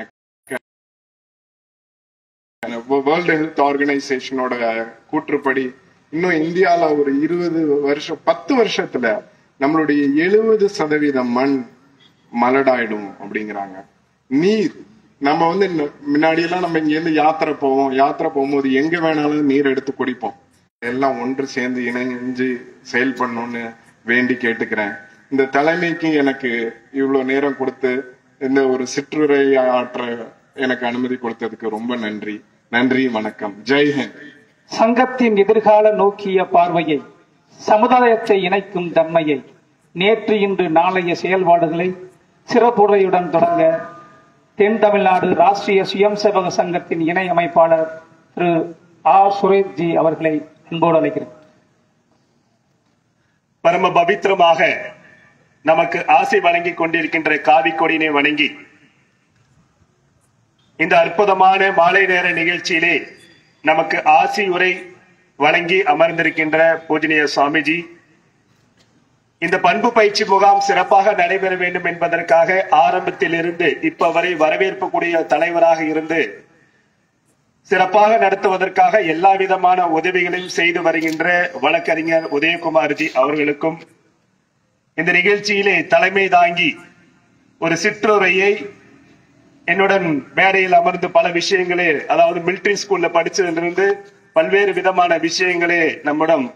Speaker 7: வேர்ல்டு ஹெல்த் ஆர்கனைசேஷனோட கூற்றுப்படி இன்னும் இந்தியால ஒரு இருபது வருஷம் பத்து வருஷத்துல நம்மளுடைய எழுபது சதவீதம் மண் மலடாயிடும் அப்படிங்கிறாங்க நீர் நம்ம வந்து இந்த- முன்னாடி எல்லாம் நம்ம இங்க இருந்து யாத்திரை போவோம் யாத்திரை போகும்போது எங்க வேணாலும் நீர் எடுத்து குடிப்போம் எல்லாம் ஒன்று சேர்ந்து இணைஞ்சு செயல்படணும்னு வேண்டி கேட்டுக்கிறேன் இந்த தலைமைக்கு எனக்கு இவ்வளவு நேரம் கொடுத்து இந்த ஒரு சிற்றுரை ஆற்ற எனக்கு அனுமதி கொடுத்ததுக்கு ரொம்ப நன்றி நன்றி வணக்கம் ஜெய் ஹிந்த்
Speaker 1: சங்கத்தின் எதிர்கால நோக்கிய பார்வையை சமுதாயத்தை இணைக்கும் தன்மையை நேற்று இன்று நாளைய செயல்பாடுகளை சிறப்புரையுடன் தொடங்க தென் தமிழ்நாடு ராஷ்டிரிய சுயம் சேவக சங்கத்தின் இணை அமைப்பாளர் திரு ஆர் சுரேஷ்ஜி அவர்களை அன்போடு அழைக்கிறேன்
Speaker 9: பரம பவித்திரமாக நமக்கு ஆசை வழங்கிக் கொண்டிருக்கின்ற காவி கொடியினை வணங்கி இந்த அற்புதமான மாலை நேர நிகழ்ச்சியிலே நமக்கு ஆசி உரை வழங்கி அமர்ந்திருக்கின்ற பூஜனிய சுவாமிஜி இந்த பண்பு பயிற்சி முகாம் சிறப்பாக நடைபெற வேண்டும் என்பதற்காக ஆரம்பத்தில் இருந்து இப்ப வரை வரவேற்புக்கூடிய தலைவராக இருந்து சிறப்பாக நடத்துவதற்காக எல்லா விதமான உதவிகளையும் செய்து வருகின்ற வழக்கறிஞர் உதயகுமார்ஜி அவர்களுக்கும் இந்த நிகழ்ச்சியிலே தலைமை தாங்கி ஒரு சிற்றுரையை என்னுடன் மேடையில் அமர்ந்து பல விஷயங்களே அதாவது மிலிட்டரி ஸ்கூல்ல படிச்சதிலிருந்து பல்வேறு விதமான விஷயங்களே நம்மிடம்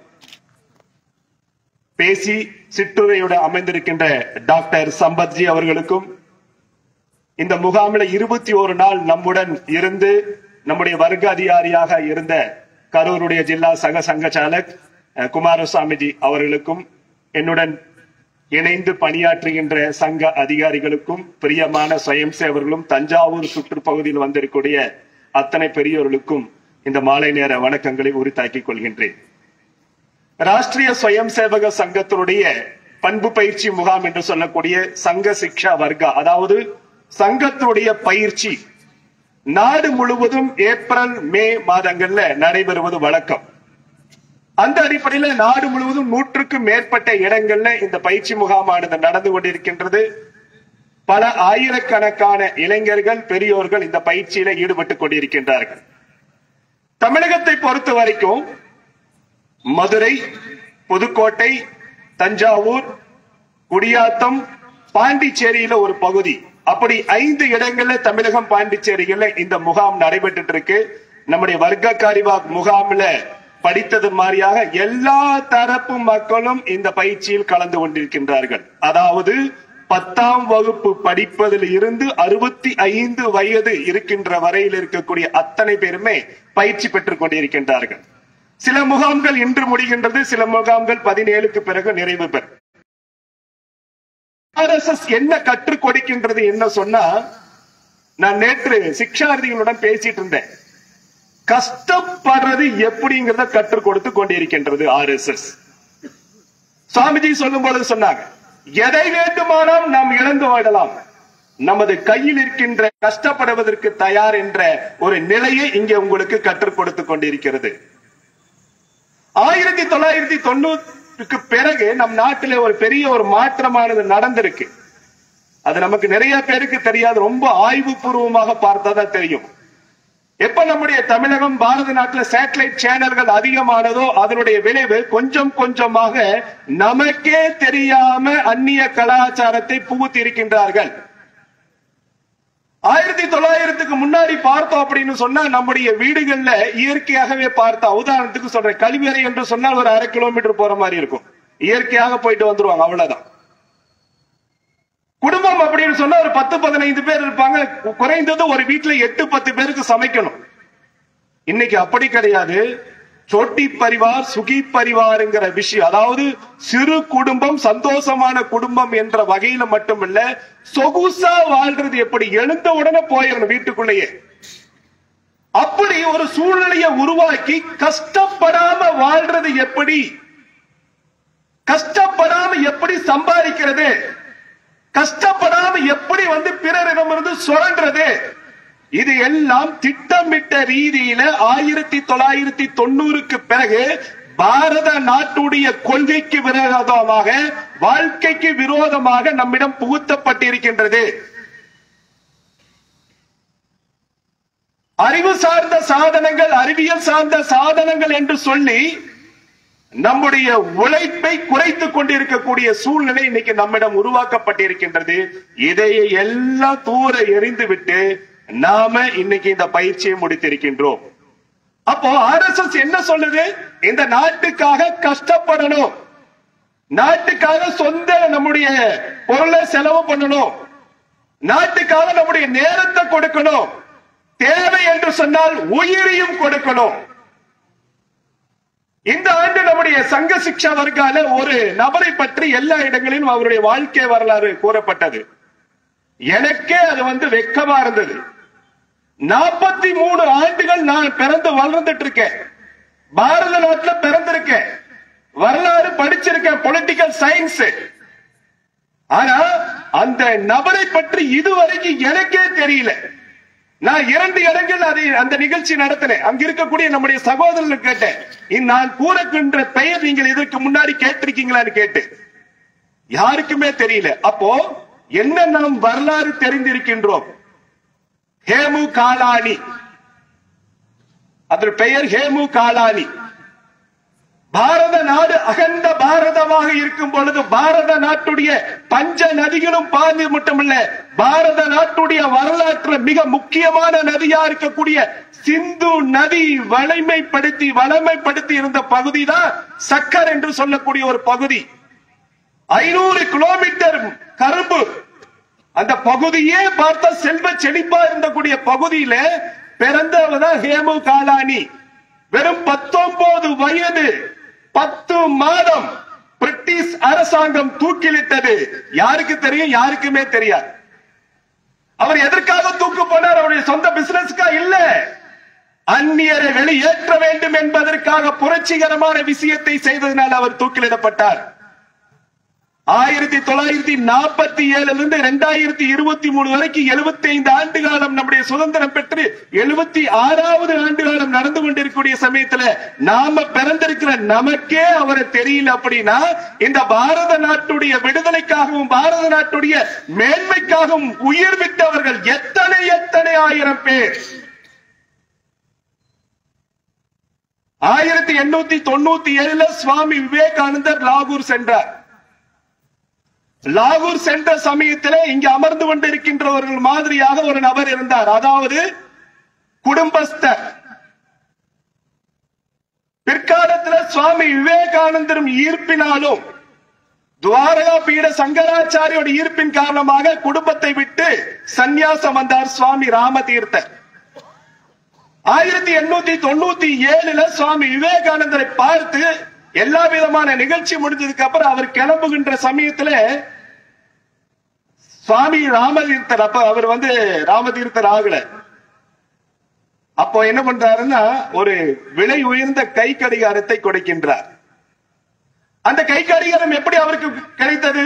Speaker 9: பேசி சிற்றுரையோடு அமைந்திருக்கின்ற டாக்டர் சம்பத்ஜி அவர்களுக்கும் இந்த முகாமில் இருபத்தி ஒரு நாள் நம்முடன் இருந்து நம்முடைய வர்க்க அதிகாரியாக இருந்த கரூருடைய ஜில்லா சக சங்க சாலக் அஹ், குமாரசாமிஜி அவர்களுக்கும் என்னுடன் இணைந்து பணியாற்றுகின்ற சங்க அதிகாரிகளுக்கும் பிரியமான சுயம் சேவர்களும் தஞ்சாவூர் சுற்றுப்பகுதியில் வந்திருக்கூடிய அத்தனை பெரியோர்களுக்கும் இந்த மாலை நேர வணக்கங்களை உரித்தாக்கிக் கொள்கின்றேன் ராஷ்டிரிய ஸ்வயம் சேவக சங்கத்தினுடைய பண்பு பயிற்சி முகாம் என்று சொல்லக்கூடிய சங்க சிக்ஷா வர்க்கா அதாவது சங்கத்தினுடைய பயிற்சி நாடு முழுவதும் ஏப்ரல் மே மாதங்கள்ல நடைபெறுவது வழக்கம் அந்த அடிப்படையில நாடு முழுவதும் நூற்றுக்கும் மேற்பட்ட இடங்கள்ல இந்த பயிற்சி முகாமானது நடந்து கொண்டிருக்கின்றது பல ஆயிரக்கணக்கான இளைஞர்கள் பெரியோர்கள் இந்த பயிற்சியில ஈடுபட்டுக் கொண்டிருக்கின்றார்கள் தமிழகத்தை பொறுத்த வரைக்கும் மதுரை புதுக்கோட்டை தஞ்சாவூர் குடியாத்தம் பாண்டிச்சேரியில ஒரு பகுதி அப்படி ஐந்து இடங்கள்ல தமிழகம் பாண்டிச்சேரியில இந்த முகாம் நடைபெற்று இருக்கு நம்முடைய வர்க்க காரிவாக் முகாம்ல படித்தது மாதிரியாக எல்லா தரப்பு மக்களும் இந்த பயிற்சியில் கலந்து கொண்டிருக்கின்றார்கள் அதாவது பத்தாம் வகுப்பு படிப்பதில் இருந்து அறுபத்தி ஐந்து வயது இருக்கின்ற வரையில் இருக்கக்கூடிய அத்தனை பேருமே பயிற்சி பெற்றுக் கொண்டிருக்கின்றார்கள் சில முகாம்கள் இன்று முடிகின்றது சில முகாம்கள் பதினேழுக்கு பிறகு நிறைவு பெறும் ஆர்எஸ்எஸ் என்ன கற்றுக் கொடுக்கின்றது என்ன சொன்னா நான் நேற்று சிக்ஷார்த்திகளுடன் பேசிட்டு இருந்தேன் கஷ்டப்படுறது எப்படிங்கிறத கற்றுக் கொடுத்து கொண்டிருக்கின்றது ஆர்எஸ்எஸ் சுவாமிஜி சொல்லும் பொழுது சொன்னாங்க எதை வேண்டுமானால் நாம் இழந்து வாழலாம் நமது கையில் இருக்கின்ற கஷ்டப்படுவதற்கு தயார் என்ற ஒரு நிலையை இங்கே உங்களுக்கு கற்றுக் கொடுத்துக் கொண்டிருக்கிறது ஆயிரத்தி தொள்ளாயிரத்தி தொண்ணூறுக்கு பிறகு நம் நாட்டிலே ஒரு பெரிய ஒரு மாற்றமானது நடந்திருக்கு அது நமக்கு நிறைய பேருக்கு தெரியாது ரொம்ப ஆய்வு பூர்வமாக பார்த்தா தெரியும் எப்ப நம்முடைய தமிழகம் பாரத நாட்டுல சேட்டலைட் சேனல்கள் அதிகமானதோ அதனுடைய விளைவு கொஞ்சம் கொஞ்சமாக நமக்கே தெரியாம அந்நிய கலாச்சாரத்தை புகுத்தி இருக்கின்றார்கள் ஆயிரத்தி தொள்ளாயிரத்துக்கு முன்னாடி பார்த்தோம் அப்படின்னு சொன்னா நம்முடைய வீடுகள்ல இயற்கையாகவே பார்த்தா உதாரணத்துக்கு சொல்றேன் கழிவறை என்று சொன்னால் ஒரு அரை கிலோமீட்டர் போற மாதிரி இருக்கும் இயற்கையாக போயிட்டு வந்துருவாங்க அவ்வளவுதான் குடும்பம் அப்படின்னு சொன்னா ஒரு பத்து பதினைந்து பேர் இருப்பாங்க குறைந்தது ஒரு வீட்டுல எட்டு பத்து பேருக்கு சமைக்கணும் இன்னைக்கு அப்படி கிடையாது சொட்டி பரிவார் சுகி பரிவாருங்கிற விஷயம் அதாவது சிறு குடும்பம் சந்தோஷமான குடும்பம் என்ற வகையில மட்டுமல்ல சொகுசா வாழ்றது எப்படி எழுந்த உடனே போயிடணும் வீட்டுக்குள்ளேயே அப்படி ஒரு சூழ்நிலையை உருவாக்கி கஷ்டப்படாம வாழ்றது எப்படி கஷ்டப்படாம எப்படி சம்பாதிக்கிறது கஷ்டப்படாம எப்படி வந்து பிறரிடமிருந்து சுரண்டுறது இது எல்லாம் திட்டமிட்ட ரீதியில ஆயிரத்தி தொள்ளாயிரத்தி தொண்ணூறுக்கு பிறகு பாரத நாட்டுடைய கொள்கைக்கு விரோதமாக வாழ்க்கைக்கு விரோதமாக நம்மிடம் புகுத்தப்பட்டிருக்கின்றது அறிவு சார்ந்த சாதனங்கள் அறிவியல் சார்ந்த சாதனங்கள் என்று சொல்லி நம்முடைய உழைப்பை குறைத்துக் கொண்டிருக்கக்கூடிய சூழ்நிலை இன்னைக்கு நம்மிடம் உருவாக்கப்பட்டிருக்கின்றது இதை எல்லாம் தூர எறிந்து விட்டு நாம இன்னைக்கு இந்த பயிற்சியை முடித்திருக்கின்றோம் அப்போ ஆர்எஸ்எஸ் என்ன சொல்லுது இந்த நாட்டுக்காக கஷ்டப்படணும் நாட்டுக்காக சொந்த நம்முடைய பொருளை செலவு பண்ணணும் நாட்டுக்காக நம்முடைய நேரத்தை கொடுக்கணும் தேவை என்று சொன்னால் உயிரையும் கொடுக்கணும் இந்த ஆண்டு நம்முடைய சங்க சிக்ஷா வர்க்கால ஒரு நபரை பற்றி எல்லா இடங்களிலும் அவருடைய வாழ்க்கை வரலாறு கூறப்பட்டது எனக்கே அது வந்து வெக்கமா இருந்தது நாற்பத்தி மூணு ஆண்டுகள் நான் பிறந்து வளர்ந்துட்டு இருக்கேன் பாரத நாட்டுல பிறந்திருக்கேன் வரலாறு படிச்சிருக்கேன் பொலிட்டிக்கல் சயின்ஸ் ஆனா அந்த நபரை பற்றி இதுவரைக்கும் எனக்கே தெரியல நான் இரண்டு இடங்கள் அதை அந்த நிகழ்ச்சி நடத்தினேன் அங்க இருக்கக்கூடிய நம்முடைய சகோதரர்கள் கேட்டேன் இ- நான் கூறக்கின்ற பெயர் நீங்கள் இதற்கு முன்னாடி கேட்டிருக்கீங்களான்னு கேட்டு யாருக்குமே தெரியல அப்போ என்ன நாம் வரலாறு தெரிந்திருக்கின்றோம் ஹேமு காலானி அதன் பெயர் ஹேமு காலானி பாரத நாடு அகண்ட பாரதமாக இருக்கும் பொழுது பாரத நாட்டுடைய பஞ்ச நதிகளும் பாதி மட்டுமல்ல பாரத நாட்டுடைய வரலாற்று மிக முக்கியமான நதியா இருக்கக்கூடிய சிந்து நதி வலிமைப்படுத்தி வளமைப்படுத்தி இருந்த பகுதி தான் சக்கர் என்று சொல்லக்கூடிய ஒரு பகுதி ஐநூறு கிலோமீட்டர் கரும்பு அந்த பகுதியே பார்த்தா செல்வ செழிப்பா இருந்தக்கூடிய பகுதியில பிறந்தவர் தான் ஹேமு காலானி வெறும் பத்தொன்பது வயது பத்து மாதம் பிரிட்டிஷ் அரசாங்கம் தூக்கிலிட்டது யாருக்கு தெரியும் யாருக்குமே தெரியாது அவர் எதற்காக தூக்கு போனார் அவருடைய சொந்த பிசினஸ்க்கா இல்ல அந்நியரை வெளியேற்ற வேண்டும் என்பதற்காக புரட்சிகரமான விஷயத்தை செய்ததனால் அவர் தூக்கிலிடப்பட்டார் ஆயிரத்தி தொள்ளாயிரத்தி நாற்பத்தி ஏழுல இருந்து ரெண்டாயிரத்தி இருபத்தி மூணு வரைக்கும் எழுபத்தி ஐந்து ஆண்டு காலம் நம்முடைய சுதந்திரம் பெற்று எழுபத்தி ஆறாவது ஆண்டு காலம் நடந்து கொண்டிருக்கக்கூடிய சமயத்துல நாம பிறந்திருக்கிற நமக்கே அவரை தெரியல அப்படின்னா இந்த பாரத நாட்டுடைய விடுதலைக்காகவும் பாரத நாட்டுடைய மேன்மைக்காகவும் உயிர் விட்டவர்கள் எத்தனை எத்தனை ஆயிரம் பேர் ஆயிரத்தி எண்ணூத்தி தொண்ணூத்தி ஏழுல சுவாமி விவேகானந்தர் லாகூர் சென்றார் லாகூர் சென்ற சமயத்திலே இங்கு அமர்ந்து கொண்டிருக்கின்றவர்கள் மாதிரியாக ஒரு நபர் இருந்தார் அதாவது குடும்பஸ்தர் பிற்காலத்தில் சுவாமி விவேகானந்தரும் ஈர்ப்பினாலும் துவாரகா பீட சங்கராச்சாரியோட ஈர்ப்பின் காரணமாக குடும்பத்தை விட்டு சந்நியாசம் வந்தார் சுவாமி ராமதீர்த்தர் ஆயிரத்தி எண்ணூத்தி தொண்ணூத்தி ஏழுல சுவாமி விவேகானந்தரை பார்த்து எல்லா விதமான நிகழ்ச்சி முடிஞ்சதுக்கு அப்புறம் அவர் கிளம்புகின்ற சமயத்துல சுவாமி ராமதீர்த்தர் அப்ப அவர் வந்து ராமதீர்த்தர் ஆகல அப்போ என்ன பண்றாருன்னா ஒரு விலை உயர்ந்த கை கடிகாரத்தை கொடுக்கின்றார் அந்த கை கடிகாரம் எப்படி அவருக்கு கிடைத்தது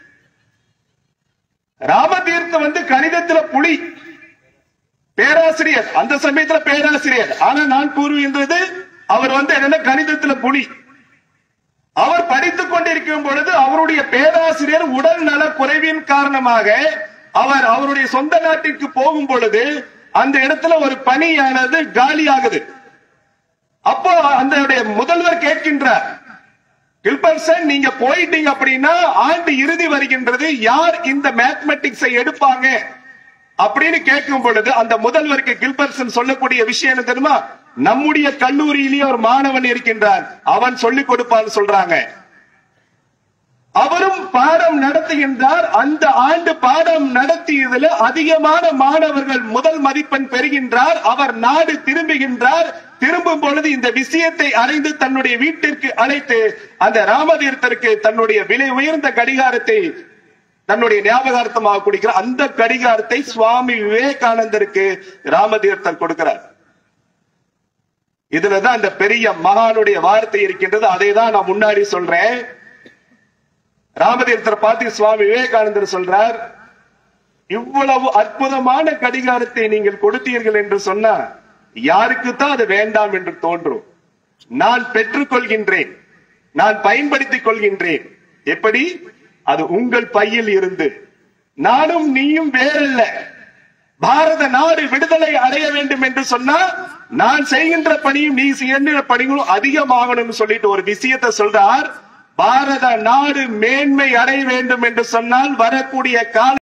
Speaker 9: ராமதீர்த்தம் வந்து கணிதத்துல புலி பேராசிரியர் அந்த சமயத்துல பேராசிரியர் ஆனா நான் கூறுகின்றது அவர் வந்து என்னன்னா கணிதத்துல புலி அவர் படித்துக் கொண்டிருக்கும் பொழுது அவருடைய பேராசிரியர் உடல் நல குறைவின் காரணமாக அவர் அவருடைய சொந்த நாட்டிற்கு போகும் பொழுது அந்த இடத்துல ஒரு பணியானது காலியாகுது அப்போ அந்த முதல்வர் கேட்கின்றார் கில்பர்சன் நீங்க போயிட்டீங்க அப்படின்னா ஆண்டு இறுதி வருகின்றது யார் இந்த மேத்மெட்டிக்ஸை எடுப்பாங்க அப்படின்னு கேட்கும் பொழுது அந்த முதல்வருக்கு கில்பர்சன் சொல்லக்கூடிய விஷயம் என்ன தெரியுமா நம்முடைய கல்லூரியிலேயே ஒரு மாணவன் இருக்கின்றான் அவன் சொல்லிக் கொடுப்பான்னு சொல்றாங்க அவரும் பாடம் நடத்துகின்றார் அந்த ஆண்டு பாடம் நடத்தியதுல அதிகமான மாணவர்கள் முதல் மதிப்பெண் பெறுகின்றார் அவர் நாடு திரும்புகின்றார் திரும்பும் பொழுது இந்த விஷயத்தை அறிந்து தன்னுடைய வீட்டிற்கு அழைத்து அந்த ராமதீர்த்தருக்கு தன்னுடைய விலை உயர்ந்த கடிகாரத்தை தன்னுடைய ஞாபகார்த்தமாக கொடுக்கிற அந்த கடிகாரத்தை சுவாமி விவேகானந்தருக்கு ராமதீர்த்தர் கொடுக்கிறார் இதுலதான் அந்த பெரிய மகானுடைய வார்த்தை இருக்கின்றது அதை தான் நான் முன்னாடி சொல்றேன் ராமதீர்த்தர் பார்த்து சுவாமி விவேகானந்தர் சொல்றார் இவ்வளவு அற்புதமான கடிகாரத்தை நீங்கள் கொடுத்தீர்கள் என்று சொன்னா யாருக்கு தான் அது வேண்டாம் என்று தோன்றும் நான் பெற்றுக் கொள்கின்றேன் நான் பயன்படுத்திக் கொள்கின்றேன் எப்படி அது உங்கள் பையில் இருந்து நானும் நீயும் வேறல்ல பாரத நாடு விடுதலை அடைய வேண்டும் என்று சொன்னா நான் செய்கின்ற பணியும் நீ செய்கின்ற பணிகளும் அதிகமாகணும்னு சொல்லிட்டு ஒரு விஷயத்தை சொல்றார் பாரத நாடு மேன்மை அடைய வேண்டும் என்று சொன்னால் வரக்கூடிய கால